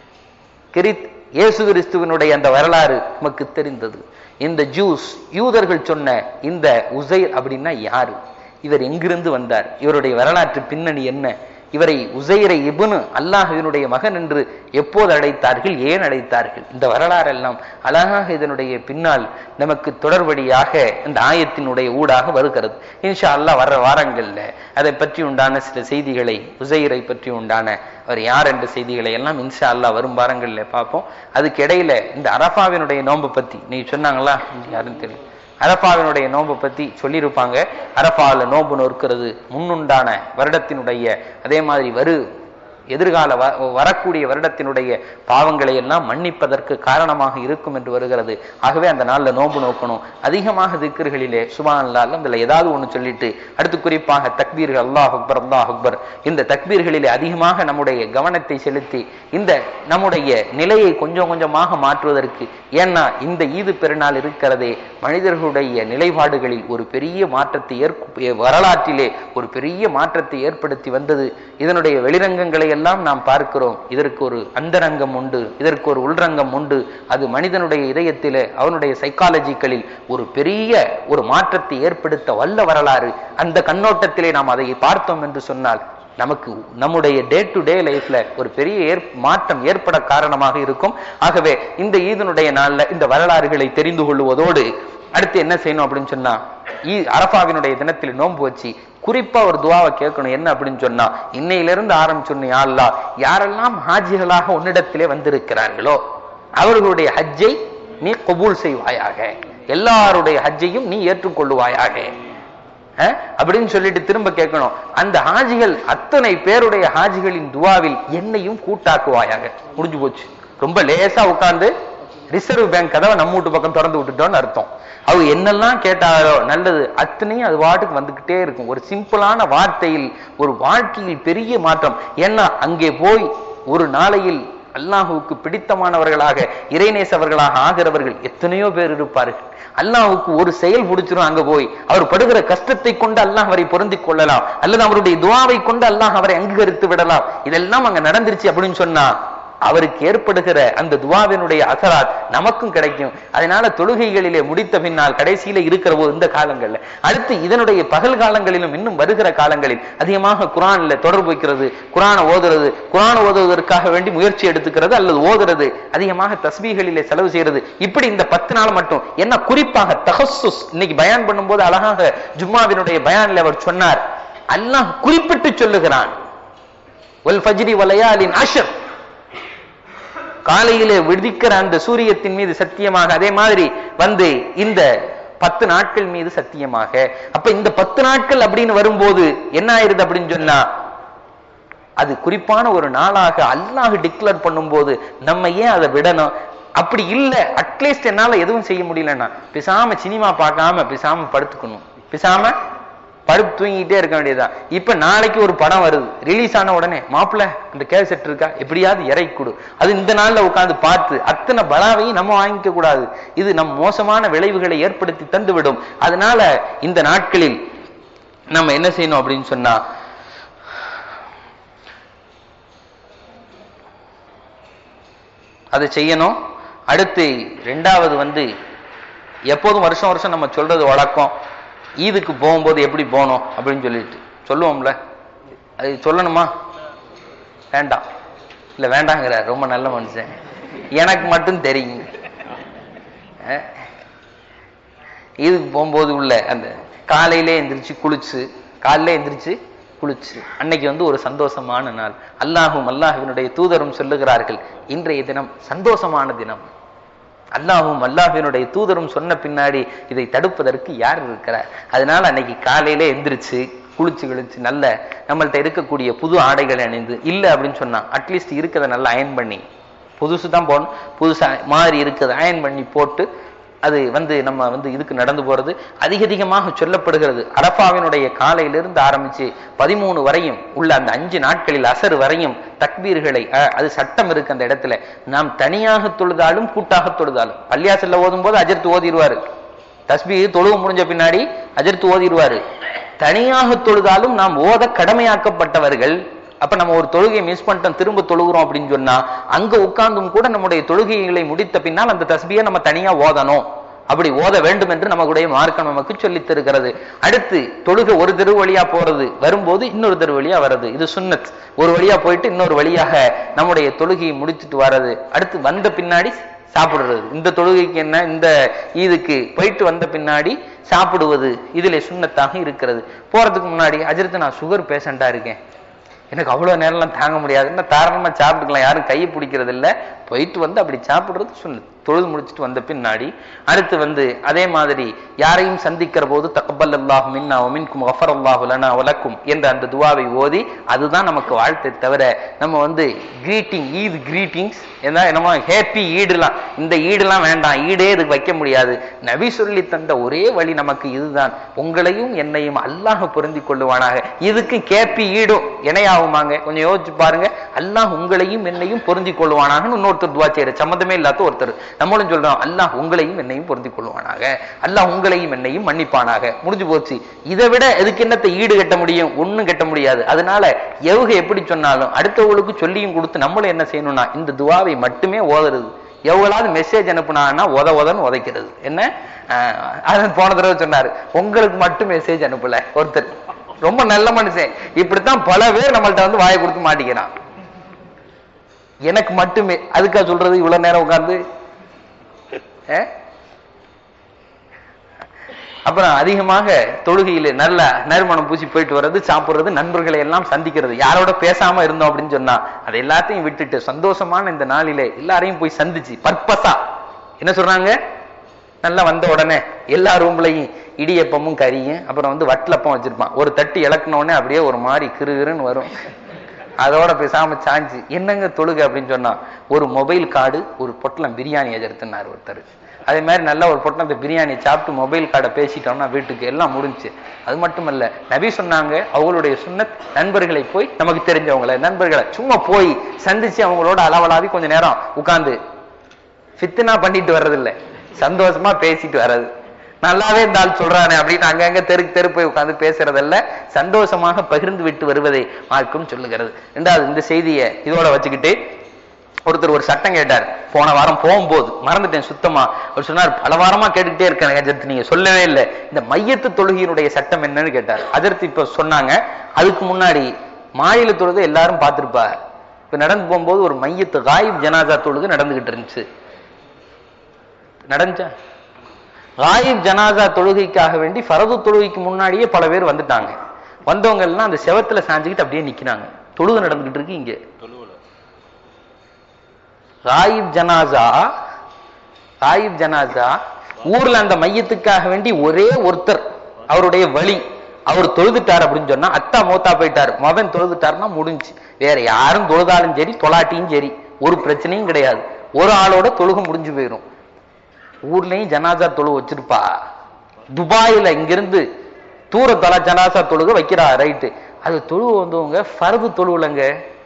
கிறித் இயேசு கிறிஸ்துவனுடைய அந்த வரலாறு நமக்கு தெரிந்தது இந்த ஜூஸ் யூதர்கள் சொன்ன இந்த உசைர் அப்படின்னா யாரு இவர் எங்கிருந்து வந்தார் இவருடைய வரலாற்று பின்னணி என்ன இவரை உசைரை இபுனு அல்லாஹினுடைய மகன் என்று எப்போது அழைத்தார்கள் ஏன் அழைத்தார்கள் இந்த வரலாறெல்லாம் அழகாக இதனுடைய பின்னால் நமக்கு தொடர்படியாக இந்த ஆயத்தினுடைய ஊடாக வருகிறது இன்ஷா அல்லாஹ் வர்ற வாரங்கள்ல அதை பற்றி உண்டான சில செய்திகளை உசைரை பற்றி உண்டான அவர் யார் என்ற செய்திகளை எல்லாம் இன்ஷா அல்லாஹ் வரும் வாரங்கள்ல பார்ப்போம் அதுக்கு இடையில இந்த அரபாவினுடைய நோன்பை பத்தி நீ சொன்னாங்களா யாருன்னு தெரியும் அரபாவினுடைய நோன்பை பத்தி சொல்லியிருப்பாங்க அரபாவில் நோன்பு நோக்கிறது முன்னுண்டான வருடத்தினுடைய அதே மாதிரி வரு எதிர்கால வ- வரக்கூடிய வருடத்தினுடைய பாவங்களை எல்லாம் மன்னிப்பதற்கு காரணமாக இருக்கும் என்று வருகிறது ஆகவே அந்த நாள்ல நோன்பு நோக்கணும் அதிகமாக திக்கர்களிலே சுபான்லால் அதுல ஏதாவது ஒண்ணு சொல்லிட்டு அடுத்து குறிப்பாக தக்பீர்கள் அல்லாஹ் அக்பர் அல்லாஹ் அக்பர் இந்த தக்பீர்களிலே அதிகமாக நம்முடைய கவனத்தை செலுத்தி இந்த நம்முடைய நிலையை கொஞ்சம் கொஞ்சமாக மாற்றுவதற்கு ஏன்னா இந்த ஈது பெருநாள் இருக்கிறதே மனிதர்களுடைய நிலைப்பாடுகளில் ஒரு பெரிய மாற்றத்தை ஏற்ப வரலாற்றிலே ஒரு பெரிய மாற்றத்தை ஏற்படுத்தி வந்தது இதனுடைய வெளிரங்கங்களை எல்லாம் நாம் பார்க்கிறோம் இதற்கு ஒரு அந்தரங்கம் உண்டு இதற்கு ஒரு உள்ரங்கம் உண்டு அது மனிதனுடைய இதயத்திலே அவனுடைய சைக்காலஜிகளில் ஒரு பெரிய ஒரு மாற்றத்தை ஏற்படுத்த வல்ல வரலாறு அந்த கண்ணோட்டத்திலே நாம் அதை பார்த்தோம் என்று சொன்னால் நமக்கு நம்முடைய டே டு டே லைஃப்ல ஒரு பெரிய ஏற் மாற்றம் ஏற்பட காரணமாக இருக்கும் ஆகவே இந்த ஈதனுடைய நாள்ல இந்த வரலாறுகளை தெரிந்து கொள்வதோடு அடுத்து என்ன செய்யணும் அப்படின்னு சொன்னா ஈ அரபாவினுடைய தினத்தில் நோன்பு வச்சு குறிப்பா ஒரு துவாவை கேட்கணும் என்ன அப்படின்னு சொன்னா இன்னையிலிருந்து ஆரம்பிச்சொன்னு அல்லா யாரெல்லாம் ஹாஜிகளாக உன்னிடத்திலே வந்திருக்கிறார்களோ அவர்களுடைய ஹஜ்ஜை நீ கபூல் செய்வாயாக எல்லாருடைய ஹஜ்ஜையும் நீ ஏற்றுக்கொள்ளுவாயாக அஹ், அப்படின்னு சொல்லிட்டு திரும்ப கேட்கணும் அந்த ஹாஜிகள் அத்தனை பேருடைய ஹாஜிகளின் துவாவில் என்னையும் கூட்டாக்குவாயாக முடிஞ்சு போச்சு ரொம்ப லேசா உட்கார்ந்து ரிசர்வ் பேங்க் கதவை நம்ம வீட்டு பக்கம் திறந்து விட்டுட்டோம்னு அர்த்தம் அவங்க என்னெல்லாம் கேட்டாரோ நல்லது அத்தனையும் அது வாட்டுக்கு வந்துகிட்டே இருக்கும் ஒரு சிம்பிளான வார்த்தையில் ஒரு வாழ்க்கையில் பெரிய மாற்றம் ஏன்னா அங்கே போய் ஒரு நாளையில் அல்லாஹுவுக்கு பிடித்தமானவர்களாக இறைநேசவர்களாக ஆகிறவர்கள் எத்தனையோ பேர் இருப்பார்கள் அல்லாஹுக்கு ஒரு செயல் பிடிச்சிரும் அங்க போய் அவர் படுகிற கஷ்டத்தை கொண்டு அல்லாஹ் அவரை பொருந்திக் கொள்ளலாம் அல்லது அவருடைய துவாவை கொண்டு அல்லாஹ் அவரை அங்கீகரித்து விடலாம் இதெல்லாம் அங்க நடந்துருச்சு அப்படின்னு சொன்னா அவருக்கு ஏற்படுகிற அந்த துவாவினுடைய அசராத் நமக்கும் கிடைக்கும் அதனால தொழுகைகளிலே முடித்த பின்னால் கடைசியில இருக்கிற போது இந்த காலங்கள்ல அடுத்து இதனுடைய பகல் காலங்களிலும் இன்னும் வருகிற காலங்களில் அதிகமாக குரான்ல தொடர்பு வைக்கிறது குரானை ஓதுறது குரான் ஓதுவதற்காக வேண்டி முயற்சி எடுத்துக்கிறது அல்லது ஓதுறது அதிகமாக தஸ்பீகளிலே செலவு செய்யறது இப்படி இந்த பத்து நாள் மட்டும் என்ன குறிப்பாக தஹஸ்ஸுஸ் இன்னைக்கு பயான் பண்ணும்போது அழகாக ஜும்மாவினுடைய பயானில் அவர் சொன்னார் அல்லாஹ் குறிப்பிட்டு சொல்லுகிறான் ஒல் ஃபஜ்ரி வலையாலின் அஷர் காலையிலே விதிக்கிற அந்த சூரியத்தின் மீது சத்தியமாக அதே மாதிரி வந்து இந்த பத்து நாட்கள் மீது சத்தியமாக அப்ப இந்த பத்து நாட்கள் அப்படின்னு வரும்போது என்ன ஆயிருது அப்படின்னு சொன்னா அது குறிப்பான ஒரு நாளாக அல்லாஹ் டிக்ளேர் பண்ணும்போது நம்ம ஏன் அதை விடணும் அப்படி இல்ல அட்லீஸ்ட் என்னால எதுவும் செய்ய முடியலன்னா பிசாம சினிமா பார்க்காம பிசாம படுத்துக்கணும் பிசாம படுத்து தூங்கிட்டே இருக்க வேண்டியதுதான் இப்ப நாளைக்கு ஒரு படம் வருது ரிலீஸ் ஆன உடனே மாப்பிள்ள இந்த கேசட் இருக்கா எப்படியாவது இறக்கி கொடு அது இந்த நாள்ல உட்கார்ந்து பார்த்து அத்தனை பலாவையும் நம்ம வாங்கிக்க கூடாது இது நம் மோசமான விளைவுகளை ஏற்படுத்தி தந்துவிடும் அதனால இந்த நாட்களில் நம்ம என்ன செய்யணும் அப்படின்னு சொன்னா அதை செய்யணும் அடுத்து ரெண்டாவது வந்து எப்போதும் வருஷம் வருஷம் நம்ம சொல்றது வழக்கம் ஈதுக்கு போகும்போது எப்படி போகணும் அப்படின்னு சொல்லிட்டு சொல்லுவோம்ல அது சொல்லணுமா வேண்டாம் இல்ல வேண்டாங்கிற ரொம்ப நல்ல மனுஷன் எனக்கு மட்டும் தெரியும் அஹ், ஈதுக்கு போகும்போது உள்ள அந்த காலையிலே எந்திரிச்சு குளிச்சு காலையிலே எந்திரிச்சு குளிச்சு அன்னைக்கு வந்து ஒரு சந்தோஷமான நாள் அல்லாஹும் அல்லாஹ்வினுடைய தூதரும் சொல்லுகிறார்கள் இன்றைய தினம் சந்தோஷமான தினம் அல்லாஹும் அல்லாஹ்வினுடைய தூதரும் சொன்ன பின்னாடி இதை தடுப்பதற்கு யார் இருக்கிறார் அதனால அன்னைக்கு காலையிலே எந்திரிச்சு குளிச்சு கிழிச்சு நல்ல நம்மள்ட்ட இருக்கக்கூடிய புது ஆடைகளை அணிந்து இல்லை அப்படின்னு சொன்னா அட்லீஸ்ட் இருக்கிறத நல்லா அயன் பண்ணி புதுசு தான் போடணும் புதுசா மாறி இருக்கிறத அயன் பண்ணி போட்டு அது வந்து நம்ம வந்து இதுக்கு நடந்து போறது அதிக அதிகமாக சொல்லப்படுகிறது அரபாவினுடைய காலையிலிருந்து ஆரம்பிச்சு பதிமூணு வரையும் உள்ள அந்த அஞ்சு நாட்களில் அசர் வரையும் தக்பீர்களை அஹ், அது சட்டம் இருக்கு அந்த இடத்துல நாம் தனியாக தொழுதாலும் கூட்டாக தொழுதாலும் பள்ளியாசல்ல ஓதும் போது அஜர்த்து ஓதிடுவாரு தஸ்பீ தொழுவு முடிஞ்ச பின்னாடி அஜர்த்து ஓதிடுவாரு தனியாக தொழுதாலும் நாம் ஓத கடமையாக்கப்பட்டவர்கள் அப்ப நம்ம ஒரு தொழுகையை மிஸ் பண்ணிட்டோம் திரும்ப தொழுகிறோம் அப்படின்னு சொன்னா அங்க உட்கார்ந்தும் கூட நம்முடைய தொழுகைகளை முடித்த பின்னால் அந்த தஸ்பியை நம்ம தனியா ஓதணும் அப்படி ஓத வேண்டும் என்று நமக்குடைய மார்க்கம் நமக்கு சொல்லித் தருகிறது அடுத்து தொழுகை ஒரு தெரு வழியா போறது வரும்போது இன்னொரு தெரு வழியா வர்றது இது சுன்னத் ஒரு வழியா போயிட்டு இன்னொரு வழியாக நம்முடைய தொழுகையை முடிச்சிட்டு வர்றது அடுத்து வந்த பின்னாடி சாப்பிடுறது இந்த தொழுகைக்கு என்ன இந்த இதுக்கு போயிட்டு வந்த பின்னாடி சாப்பிடுவது இதிலே சுண்ணத்தாக இருக்கிறது போறதுக்கு முன்னாடி அஜிரத்து நான் சுகர் பேஷண்டா இருக்கேன் எனக்கு அவ்வளவு நேரம்லாம் தாங்க முடியாதுன்னா தாராளமா சாப்பிட்டுக்கலாம் யாரும் கையை பிடிக்கிறது இல்ல போயிட்டு வந்து அப்படி சாப்பிடுறது சொல்லு தொழுது முடிச்சுட்டு வந்த பின்னாடி அடுத்து வந்து அதே மாதிரி யாரையும் சந்திக்கிற போது தக்கபல் அல்லாஹ் மின்னா மின்கும் கஃபர் அல்லாஹு லனா வலக்கும் என்ற அந்த துவாவை ஓதி அதுதான் நமக்கு வாழ்த்தை தவிர நம்ம வந்து கிரீட்டிங் ஈத் கிரீட்டிங்ஸ் என்ன என்னமோ ஹேப்பி ஈடுலாம் இந்த ஈடுலாம் வேண்டாம் ஈடே இதுக்கு வைக்க முடியாது நபி சொல்லி தந்த ஒரே வழி நமக்கு இதுதான் உங்களையும் என்னையும் அல்லாஹ் பொருந்தி கொள்ளுவானாக இதுக்கு கேப்பி ஈடும் இணையாகுமாங்க கொஞ்சம் யோசிச்சு பாருங்க அல்லாஹ் உங்களையும் என்னையும் பொருந்தி கொள்ளுவானாகன்னு இன்னொருத்தர் துவா செய்யற சம்மந்தமே இல்லாத ஒருத்தர் நம்மளும் சொல்றோம் அல்லாஹ் உங்களையும் என்னையும் பொருந்தி கொள்வானாக அல்லாஹ் உங்களையும் என்னையும் மன்னிப்பானாக முடிஞ்சு போச்சு இதை விட எதுக்கு என்னத்தை ஈடு கட்ட முடியும் ஒண்ணும் கட்ட முடியாது அதனால எவுக எப்படி சொன்னாலும் அடுத்தவங்களுக்கு சொல்லியும் கொடுத்து நம்மளும் என்ன செய்யணும்னா இந்த துவாவை மட்டுமே ஓதுறது எவ்வளவு மெசேஜ் அனுப்புனான்னா உத உதன்னு உதைக்கிறது என்ன ஆஹ் அது போன தடவை சொன்னாரு உங்களுக்கு மட்டும் மெசேஜ் அனுப்பல ஒருத்தர் ரொம்ப நல்ல மனுஷன் இப்படித்தான் பல பேர் நம்மள்ட்ட வந்து வாயை கொடுத்து மாட்டிக்கிறான் எனக்கு மட்டுமே அதுக்கா சொல்றது இவ்வளவு நேரம் உட்கார்ந்து அஹ்? அப்புறம் அதிகமாக தொழுகையில நல்ல நறுமணம் பூசி போயிட்டு வர்றது சாப்பிடுறது நண்பர்களை எல்லாம் சந்திக்கிறது யாரோட பேசாம இருந்தோம் அப்படின்னு சொன்னா அதை எல்லாத்தையும் விட்டுட்டு சந்தோஷமான இந்த நாளிலே எல்லாரையும் போய் சந்திச்சு பர்பஸா என்ன சொல்றாங்க நல்லா வந்த உடனே எல்லா ரூம்லையும் இடியப்பமும் கறியும் அப்புறம் வந்து வட்டலப்பம் வச்சிருப்பான் ஒரு தட்டு இழக்கின உடனே அப்படியே ஒரு மாதிரி கிருகிருன்னு வரும் அதோட பேசாம சாஞ்சு என்னங்க தொழுகை அப்படின்னு சொன்னா ஒரு மொபைல் கார்டு ஒரு பொட்டலம் பிரியாணி எதிர்த்துனார் ஒருத்தர் அதே மாதிரி நல்ல ஒரு பொட்டலத்தை பிரியாணி சாப்பிட்டு மொபைல் கார்டை பேசிட்டோம்னா வீட்டுக்கு எல்லாம் முடிஞ்சு அது மட்டுமல்ல நபி சொன்னாங்க அவங்களுடைய சுன்னத் நண்பர்களை போய் நமக்கு தெரிஞ்சவங்களை நண்பர்களை சும்மா போய் சந்திச்சு அவங்களோட அளவலாவி கொஞ்ச நேரம் உட்கார்ந்து ஃபித்னா பண்ணிட்டு வர்றதில்ல சந்தோஷமா பேசிட்டு வர்றது நல்லாவே இந்த ஆள் சொல்றானே அப்படின்னு அங்கங்க தெருக்கு தெரு போய் உட்கார்ந்து பேசுறதல்ல சந்தோஷமாக பகிர்ந்து விட்டு வருவதை மார்க்கும் சொல்லுகிறது ரெண்டாவது இந்த செய்தியை இதோட வச்சுக்கிட்டு ஒருத்தர் ஒரு சட்டம் கேட்டார் போன வாரம் போகும்போது மறந்துட்டேன் சுத்தமா அவர் சொன்னார் பல வாரமா கேட்டுக்கிட்டே இருக்கேன் அஜர்த்து நீங்க சொல்லவே இல்லை இந்த மையத்து தொழுகையினுடைய சட்டம் என்னன்னு கேட்டார் அஜர்த்து இப்ப சொன்னாங்க அதுக்கு முன்னாடி மாநில தொழுகை எல்லாரும் பார்த்திருப்பா இப்ப நடந்து போகும்போது ஒரு மையத்து காயிப் ஜனாசா தொழுகை நடந்துகிட்டு இருந்துச்சு நடந்துச்சா காயிப் ஜனாசா தொழுகைக்காக வேண்டி ஃபரது தொழுகைக்கு முன்னாடியே பல பேர் வந்துட்டாங்க வந்தவங்க எல்லாம் அந்த செவத்துல சாஞ்சுக்கிட்டு அப்படியே நிக்கிறாங்க தொழுகை நடந்துகிட்டு இருக்கு இங்க தொழுவல ராயிப் ஜனாசா ராயிப் ஜனாசா ஊர்ல அந்த மையத்துக்காக வேண்டி ஒரே ஒருத்தர் அவருடைய வழி அவர் தொழுதுட்டார் அப்படின்னு சொன்னா அத்தா மூத்தா போயிட்டார் மகன் தொழுதுட்டாருன்னா முடிஞ்சு வேற யாரும் தொழுதாலும் சரி தொலாட்டியும் சரி ஒரு பிரச்சனையும் கிடையாது ஒரு ஆளோட தொழுகை முடிஞ்சு போயிடும் ஊர்லயும் ஜனாசா தொழு வச்சிருப்பா துபாயில இங்கிருந்து தூரத்தல ஜனாசா தொழுக வைக்கிறா ரைட்டு அது தொழுவ வந்தவங்க ஃபர்து தொழுவுலங்க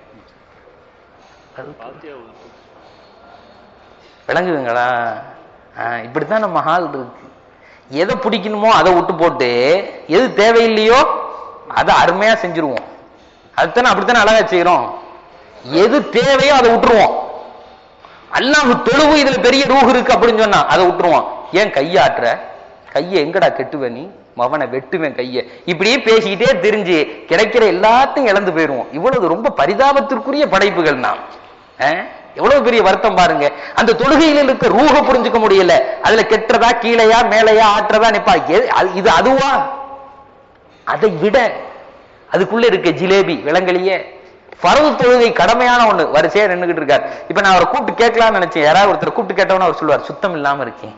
பாத்தியா விளங்குதுங்களா ஆஹ் இப்படித்தான் நம்ம ஹால் இருக்கு எதை பிடிக்கணுமோ அதை விட்டு போட்டு எது தேவையில்லையோ அதை அருமையா செஞ்சிருவோம் அதுதானே அப்படித்தானே அழகா செய்யறோம் எது தேவையோ அதை விட்டுருவோம் அல்லாஹ் தொழுவு இதுல பெரிய ரூஹ் இருக்கு அப்படின்னு சொன்னா அதை விட்டுருவான் ஏன் கையாட்டுற கையை எங்கடா கெட்டுவ நீ மவனை வெட்டுவேன் கைய இப்படியே பேசிக்கிட்டே தெரிஞ்சு கிடைக்கிற எல்லாத்தையும் இழந்து போயிருவோம் இவ்வளவு ரொம்ப பரிதாபத்திற்குரிய படைப்புகள் நாம் அஹ்? எவ்வளவு பெரிய வருத்தம் பாருங்க அந்த தொழுகையில இருக்க ரூஹ புரிஞ்சுக்க முடியல அதுல கெட்டுறதா கீழையா மேலையா ஆட்டுறதா நிப்பா எது- அது- இது அதுவா அதை விட அதுக்குள்ள இருக்க ஜிலேபி விலங்கலியே பரவு தொழுகை கடமையான ஒண்ணு வரிசையா நின்னுகிட்டு இருக்காரு இப்ப நான் அவரை கூப்பிட்டு கேட்கலாம்னு நினைச்சேன் யாராவது ஒருத்தர் கூப்பிட்டு கேட்டவன அவர் சொல்லுவார் சுத்தம் இல்லாம இருக்கேன்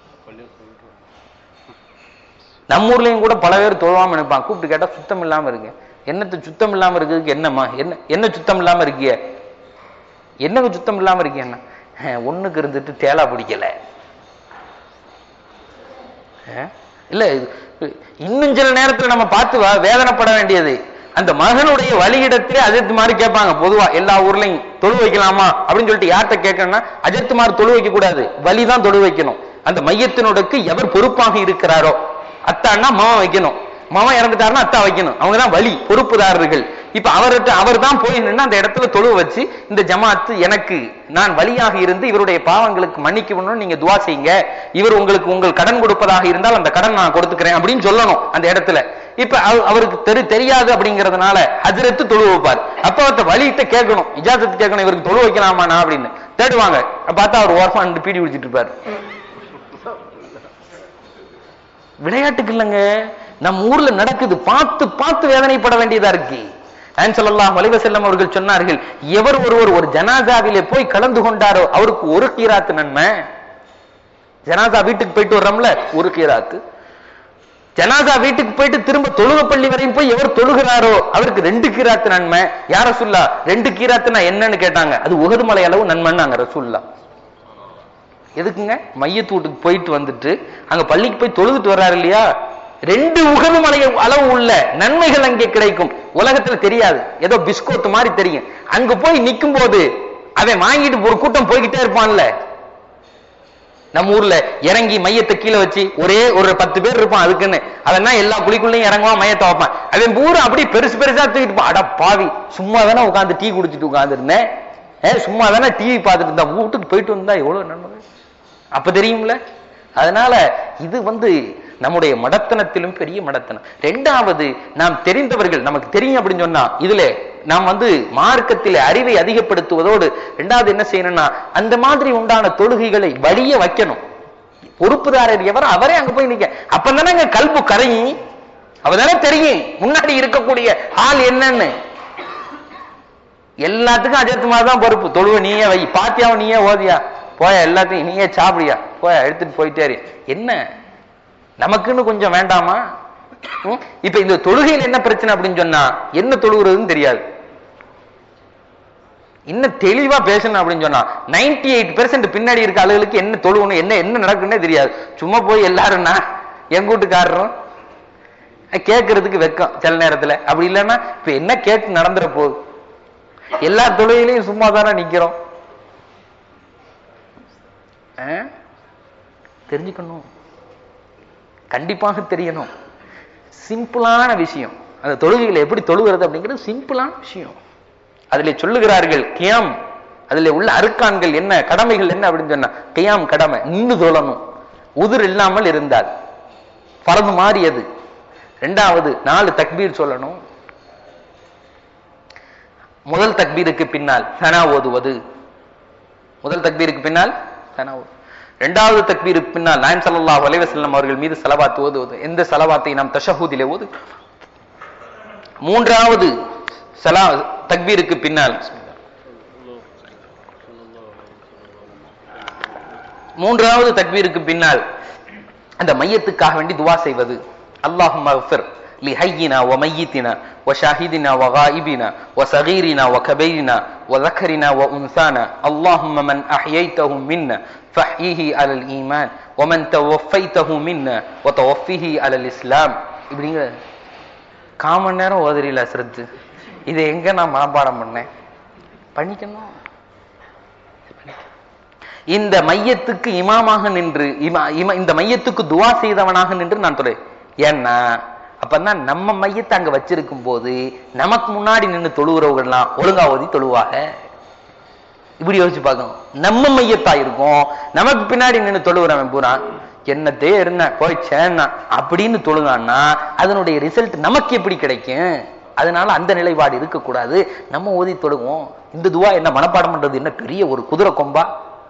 நம்ம ஊர்லயும் கூட பல பேர் தொழுவாம நினைப்பான் கூப்பிட்டு கேட்டா சுத்தம் இல்லாம இருக்கு என்னத்து சுத்தம் இல்லாம இருக்கிறதுக்கு என்னம்மா என்ன என்ன சுத்தம் இல்லாம இருக்கிய என்னங்க சுத்தம் இல்லாம இருக்கீங்க ஒண்ணுக்கு இருந்துட்டு தேலா பிடிக்கல அஹ்? இல்ல இது- இன்னும் சில நேரத்துல நம்ம பார்த்து வா- வேதனைப்பட வேண்டியது அந்த மகனுடைய வழியிடத்திலே அஜித் மாதிரி கேட்பாங்க பொதுவா எல்லா ஊர்லயும் தொழு வைக்கலாமா அப்படின்னு சொல்லிட்டு யார்கிட்ட கேட்கணும்னா அஜித் மாதிரி தொழு வைக்க கூடாது வழிதான் தொழு வைக்கணும் அந்த மையத்தினோடக்கு எவர் பொறுப்பாக இருக்கிறாரோ அத்தான்னா மாவன் வைக்கணும் மாவன் இறந்துட்டாருன்னா அத்தா வைக்கணும் அவங்க தான் வழி பொறுப்புதாரர்கள் இப்ப அவர்கிட்ட அவர் தான் போய் நின்று அந்த இடத்துல தொழுவ வச்சு இந்த ஜமாத்து எனக்கு நான் வழியாக இருந்து இவருடைய பாவங்களுக்கு மன்னிக்கணும்னு நீங்க துவா செய்யுங்க இவர் உங்களுக்கு உங்கள் கடன் கொடுப்பதாக இருந்தால் அந்த கடன் நான் கொடுத்துக்கிறேன் அப்படின்னு சொல்லணும் அந்த இடத்துல இப்ப அவ- அவருக்கு தெரி தெரியாது அப்படிங்கறதுனால ஹஜரத்து தொழு வைப்பார் அப்ப அவர்த்த வழியிட்ட கேட்கணும் இஜாசத்து கேட்கணும் இவருக்கு தொழு வைக்கலாமாண்ணா அப்படின்னு தேடுவாங்க பார்த்தா அவர் ஓரமா நின்று பீடி குடிச்சிட்டு இருப்பாரு விளையாட்டுக்கு இல்லைங்க நம்ம ஊர்ல நடக்குது பார்த்து பார்த்து வேதனைப்பட வேண்டியதா இருக்கு ஆன்சலல்லாம் வலைவ செல்லம் அவர்கள் சொன்னார்கள் எவர் ஒருவர் ஒரு ஜனாசாவிலே போய் கலந்து கொண்டாரோ அவருக்கு ஒரு கீராத்து நன்மை ஜனாசா வீட்டுக்கு போயிட்டு வர்றோம்ல ஒரு கீராத்து ஜனாசா வீட்டுக்கு போயிட்டு திரும்ப தொழுக பள்ளி வரையும் போய் எவர் தொழுகிறாரோ அவருக்கு ரெண்டு கீராத்து நன்மை யார சொல்லா ரெண்டு கீராத்துனா என்னன்னு கேட்டாங்க அது உகது மலை அளவு நன்மைன்னாங்க ரசூல்லா எதுக்குங்க மையத்து வீட்டுக்கு போயிட்டு வந்துட்டு அங்க பள்ளிக்கு போய் தொழுதுட்டு வர்றாரு இல்லையா ரெண்டு உகது மலை அளவு உள்ள நன்மைகள் அங்கே கிடைக்கும் உலகத்துல தெரியாது ஏதோ பிஸ்கோத் மாதிரி தெரியும் அங்க போய் நிக்கும் போது அவன் வாங்கிட்டு ஒரு கூட்டம் போய்கிட்டே இருப்பான்ல நம்ம ஊர்ல இறங்கி மையத்தை கீழே வச்சு ஒரே ஒரு பத்து பேர் இருப்பான் அதுக்குன்னு அவன் தான் எல்லா குழிக்குள்ளயும் இறங்குவான் மையத்தை வைப்பான் அவன் பூரா அப்படி பெருசு பெருசா தூக்கிட்டு இருப்பான் அட பாவி சும்மா தானே உட்காந்து டீ குடிச்சிட்டு உட்காந்துருந்தேன் ஏ சும்மா தானே டிவி பார்த்துட்டு இருந்தா வீட்டுக்கு போயிட்டு வந்தா எவ்வளவு நன்மை அப்ப தெரியும்ல அதனால இது வந்து நம்முடைய மடத்தனத்திலும் பெரிய மடத்தனம் ரெண்டாவது நாம் தெரிந்தவர்கள் நமக்கு தெரியும் அப்படின்னு சொன்னா இதுல நாம் வந்து மார்க்கத்திலே அறிவை அதிகப்படுத்துவதோடு ரெண்டாவது என்ன செய்யணும்னா அந்த மாதிரி உண்டான தொழுகைகளை வழிய வைக்கணும் பொறுப்புதாரர் எவர் அவரே அங்க போய் நிக்க அப்பதானே அங்க கல்பு கரையும் அவதானே தெரியும் முன்னாடி இருக்கக்கூடிய ஆள் என்னன்னு எல்லாத்துக்கும் அஜயத்து மாதிரி தான் பொறுப்பு தொழுவ நீயே வை பாத்தியாவும் நீயே ஓதியா போயா எல்லாத்தையும் நீயே சாப்பிடியா போயா எடுத்துட்டு போயிட்டே இரு. என்ன நமக்குன்னு கொஞ்சம் வேண்டாமா ம்? இப்ப இந்த தொழுகையில் என்ன பிரச்சனை அப்படின்னு சொன்னா என்ன தொழுகிறதுன்னு தெரியாது இன்னும் தெளிவா பேசணும் அப்படின்னு சொன்னா 98% எயிட் பெர்சென்ட் பின்னாடி இருக்க ஆளுகளுக்கு என்ன தொழுவணும் என்ன என்ன நடக்குன்னே தெரியாது சும்மா போய் எல்லாரும்னா எங்க வீட்டுக்காரரும் கேட்கறதுக்கு வெக்கம் சில நேரத்துல அப்படி இல்லைன்னா இப்ப என்ன கேட்டு நடந்துற போகுது எல்லா தொழுகையிலையும் சும்மா தானே நிக்கிறோம் ஆ? தெரிஞ்சுக்கணும் கண்டிப்பாக தெரியணும் சிம்பிளான விஷயம் அந்த தொழுகைகளை எப்படி தொழுகிறது அப்படிங்கிறது சிம்பிளான விஷயம் அதுல சொல்லுகிறார்கள் கியாம் அதுல உள்ள அருக்கான்கள் என்ன கடமைகள் என்ன அப்படின்னு சொன்னா கியாம் கடமை நின்று தொழணும் உதிர் இல்லாமல் இருந்தால் பரது மாறியது ரெண்டாவது நாலு தக்பீர் சொல்லணும் முதல் தக்பீருக்கு பின்னால் சனா ஓதுவது முதல் தக்பீருக்கு பின்னால் சனா ஓது இரண்டாவது தக்பீருக்கு பின்னால் நாயம் ஸல்லல்லாஹு அலைஹி வஸல்லம் அவர்கள் மீது ஸலவாத் ஓதுவது எந்த ஸலவாத்தை நாம் தஷஹூதிலே ஓது மூன்றாவது சலா தக்பீருக்கு பின்னால் மூன்றாவது தக்பீருக்கு பின்னால் அந்த மையத்துக்காக வேண்டி துவா செய்வது அல்லாஹும் மஃபிர் لحينا وميتنا وشاهدنا وغائبنا وصغيرنا وكبيرنا وذكرنا وأنثانا اللهم من أحييته منا فاحيه على الإيمان ومن توفيته منا وتوفيه على الإسلام இப்படிங்கிற காமன் நேரம் ஓதறியில சிரத்து இதை எங்க நான் மனப்பாடம் பண்ணேன் பண்ணிக்கணும் இந்த மையத்துக்கு இமாமாக நின்று இமா- இம- இந்த மையத்துக்கு துவா செய்தவனாக நின்று நான் தொலை ஏன்னா அப்பதான் நம்ம மையத்தை அங்க வச்சிருக்கும் போது நமக்கு முன்னாடி நின்று தொழுகிறவங்கலாம் ஒழுங்கா ஓதி தொழுவாக இப்படி யோசிச்சு பார்க்கணும் நம்ம மையத்தா இருக்கும் நமக்கு பின்னாடி நின்று தொழுகிறவன் பூரா என்னத்தே இருந்த போய் சேனா அப்படின்னு தொழுகான்னா அதனுடைய ரிசல்ட் நமக்கு எப்படி கிடைக்கும் அதனால அந்த நிலைப்பாடு இருக்கக்கூடாது நம்ம ஓதி தொழுவோம் இந்த துவா என்ன மனப்பாடம் பண்றது என்ன பெரிய ஒரு குதிரை கொம்பா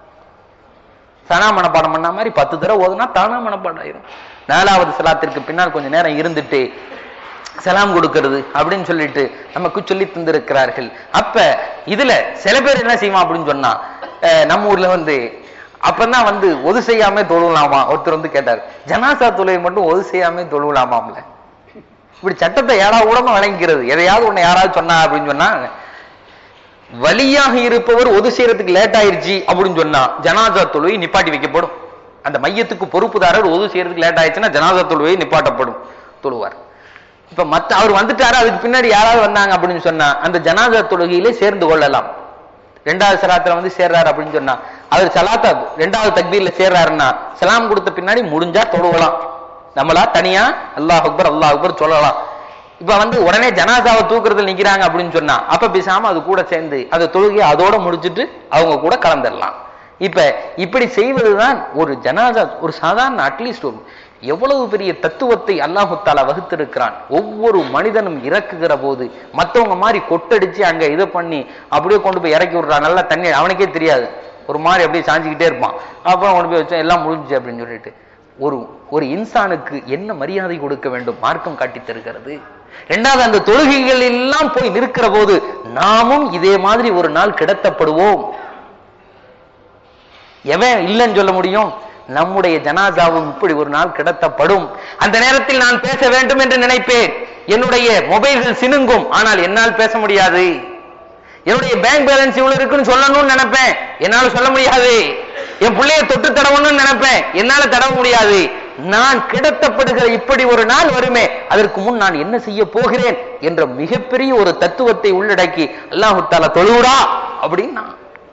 சனா மனப்பாடம் பண்ண மாதிரி பத்து தடவை ஓதுனா தானா மனப்பாடம் ஆயிரும் நாலாவது சலாத்திற்கு பின்னால் கொஞ்ச நேரம் இருந்துட்டு சலாம் கொடுக்கிறது அப்படின்னு சொல்லிட்டு நமக்கு சொல்லி தந்திருக்கிறார்கள் அப்ப இதுல சில பேர் என்ன செய்வான் அப்படின்னு சொன்னா அஹ், நம்ம ஊர்ல வந்து அப்பதான் வந்து ஒது செய்யாம தொழுவலாமா ஒருத்தர் வந்து கேட்டார் ஜனாசா தொழுவை மட்டும் ஒது செய்யாம தொழுவலாமாம்ல இப்படி சட்டத்தை ஏடா கூடமா வழங்கிக்கிறது எதையாவது ஒண்ணு யாராவது சொன்னா அப்படின்னு சொன்னா வலியாக இருப்பவர் ஒது செய்யறதுக்கு லேட் ஆயிருச்சு அப்படின்னு சொன்னா ஜனாதா தொழுவை நிப்பாட்டி வைக்கப்படும் அந்த மையத்துக்கு பொறுப்புதாரர் ஒது செய்யறதுக்கு லேட் ஆயிடுச்சுன்னா ஜனாதா தொழுவை நிப்பாட்டப்படும் தொழுவார் இப்ப மத்த அவர் வந்துட்டாரு அதுக்கு பின்னாடி யாராவது வந்தாங்க அப்படின்னு சொன்னா அந்த ஜனாதா தொழுகையிலே சேர்ந்து கொள்ளலாம் ரெண்டாவது சலாத்துல வந்து சேர்றாரு அப்படின்னு சொன்னா அவர் சலாத்தா ரெண்டாவது தக்பீர்ல சேர்றாருன்னா சலாம் கொடுத்த பின்னாடி முடிஞ்சா தொழுவலாம் நம்மளா தனியா அல்லாஹ் அக்பர் அல்லாஹ் அக்பர் சொல்லலாம் இப்ப வந்து உடனே ஜனாசாவை தூக்குறதுல நிக்கிறாங்க அப்படின்னு சொன்னா அப்ப பேசாம அது கூட சேர்ந்து அந்த தொழுகையை அதோட முடிச்சிட்டு அவங்க கூட கலந்துடலாம் இப்ப இப்படி செய்வதுதான் ஒரு ஜனாசா ஒரு சாதாரண அட்லீஸ்ட் ஒரு எவ்வளவு பெரிய தத்துவத்தை அல்லாஹு தாலா வகுத்திருக்கிறான் ஒவ்வொரு மனிதனும் இறக்குகிற போது மத்தவங்க மாதிரி கொட்டடிச்சு அங்க இதை பண்ணி அப்படியே கொண்டு போய் இறக்கி விடுறான் நல்லா தண்ணி அவனுக்கே தெரியாது ஒரு மாதிரி அப்படியே சாஞ்சிக்கிட்டே இருப்பான் அப்புறம் கொண்டு போய் வச்சோம் எல்லாம் முடிஞ்சுச்சு அப்படின்னு சொல்லிட்டு ஒரு ஒரு இன்சானுக்கு என்ன மரியாதை கொடுக்க வேண்டும் மார்க்கம் காட்டி தருகிறது ரெண்டாவது அந்த தொழுகைகள் எல்லாம் போய் நிற்கிற போது நாமும் இதே மாதிரி ஒரு நாள் கிடத்தப்படுவோம் எவன் இல்லைன்னு சொல்ல முடியும் நம்முடைய ஜனாசாவும் இப்படி ஒரு நாள் கிடத்தப்படும் அந்த நேரத்தில் நான் பேச வேண்டும் என்று நினைப்பேன் என்னுடைய மொபைல்கள் சினுங்கும் ஆனால் என்னால் பேச முடியாது என்னுடைய பேங்க் பேலன்ஸ் இவ்வளவு இருக்குன்னு சொல்லணும்னு நினைப்பேன் என்னால சொல்ல முடியாது என் பிள்ளைய தொட்டு தடவணும்னு நினைப்பேன் என்னால தடவ முடியாது நான் கிடத்தப்படுகிற இப்படி ஒரு நாள் வருமே அதற்கு முன் நான் என்ன செய்ய போகிறேன் என்ற மிகப்பெரிய ஒரு தத்துவத்தை உள்ளடக்கி அல்லாஹு தாலா தொழுவுடா அப்படின்னா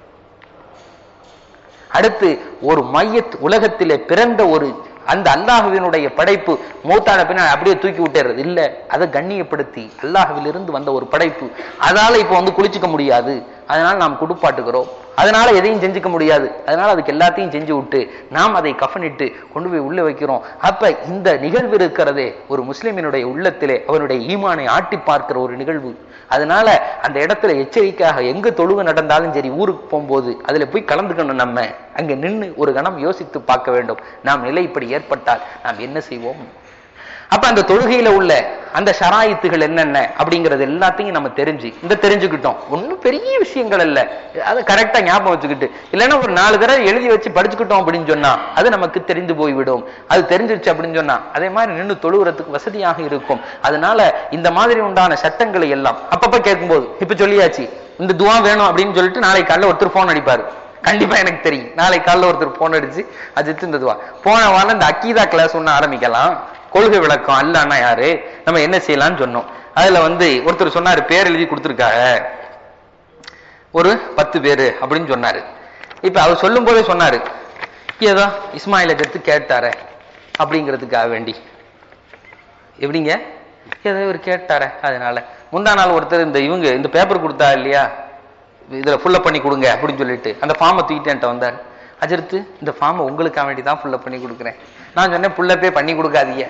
அடுத்து ஒரு மையத் உலகத்திலே பிறந்த ஒரு அந்த அல்லாஹுவினுடைய படைப்பு மூத்தான பின்னால் அப்படியே தூக்கி விட்டுறது இல்ல அதை கண்ணியப்படுத்தி அல்லாஹுவிலிருந்து வந்த ஒரு படைப்பு அதால இப்ப வந்து குளிச்சுக்க முடியாது அதனால நாம் குடுப்பாட்டுகிறோம் அதனால எதையும் செஞ்சுக்க முடியாது அதனால அதுக்கு எல்லாத்தையும் செஞ்சு விட்டு நாம் அதை கஃனிட்டு கொண்டு போய் உள்ள வைக்கிறோம் அப்ப இந்த நிகழ்வு இருக்கிறதே ஒரு முஸ்லிமினுடைய உள்ளத்திலே அவனுடைய ஈமானை ஆட்டி பார்க்கிற ஒரு நிகழ்வு அதனால அந்த இடத்துல எச்சரிக்கையாக எங்க தொழுவு நடந்தாலும் சரி ஊருக்கு போகும்போது அதுல போய் கலந்துக்கணும் நம்ம அங்க நின்னு ஒரு கணம் யோசித்து பார்க்க வேண்டும் நாம் நிலை இப்படி ஏற்பட்டால் நாம் என்ன செய்வோம் அப்ப அந்த தொழுகையில உள்ள அந்த ஷராயித்துகள் என்னென்ன அப்படிங்கறது எல்லாத்தையும் நம்ம தெரிஞ்சு இந்த தெரிஞ்சுக்கிட்டோம் ஒண்ணும் பெரிய விஷயங்கள் இல்ல அதை கரெக்டா ஞாபகம் வச்சுக்கிட்டு இல்லைன்னா ஒரு நாலு தடவை எழுதி வச்சு படிச்சுக்கிட்டோம் அப்படின்னு சொன்னா அது நமக்கு தெரிந்து போய்விடும் அது தெரிஞ்சிருச்சு அப்படின்னு சொன்னா அதே மாதிரி நின்று தொழுகிறதுக்கு வசதியாக இருக்கும் அதனால இந்த மாதிரி உண்டான சட்டங்களை எல்லாம் அப்பப்ப கேட்கும்போது இப்ப சொல்லியாச்சு இந்த துவா வேணும் அப்படின்னு சொல்லிட்டு நாளை காலைல ஒருத்தர் போன் அடிப்பாரு கண்டிப்பா எனக்கு தெரியும் நாளை காலைல ஒருத்தர் போன் அடிச்சு அஜித் இந்த துவா போன வாரம் இந்த அக்கீதா கிளாஸ் ஒண்ணு ஆரம்பிக்கலாம் கொள்கை விளக்கம் அல்லான்னா யாரு நம்ம என்ன செய்யலாம்னு சொன்னோம் அதுல வந்து ஒருத்தர் சொன்னாரு பேர் எழுதி கொடுத்துருக்காங்க ஒரு பத்து பேரு அப்படின்னு சொன்னாரு இப்ப அவர் சொல்லும் போதே சொன்னாரு ஏதோ இஸ்மாயில கத்து கேட்டாரே அப்படிங்கிறதுக்காக வேண்டி எப்படிங்க ஏதோ இவர் கேட்டாரே அதனால முந்தா நாள் ஒருத்தர் இந்த இவங்க இந்த பேப்பர் கொடுத்தா இல்லையா இதுல ஃபுல்லப் பண்ணி கொடுங்க அப்படின்னு சொல்லிட்டு அந்த ஃபார்மை தூக்கிட்டு என்கிட்ட வந்தார் அஜர்த்து இந்த ஃபார்மை உங்களுக்காக வேண்டி தான் ஃபுல்லப் பண்ணி கொடுக்குறேன் நான் சொன்னேன் புல்லப்பே பண்ணி கொடுக்காதீங்க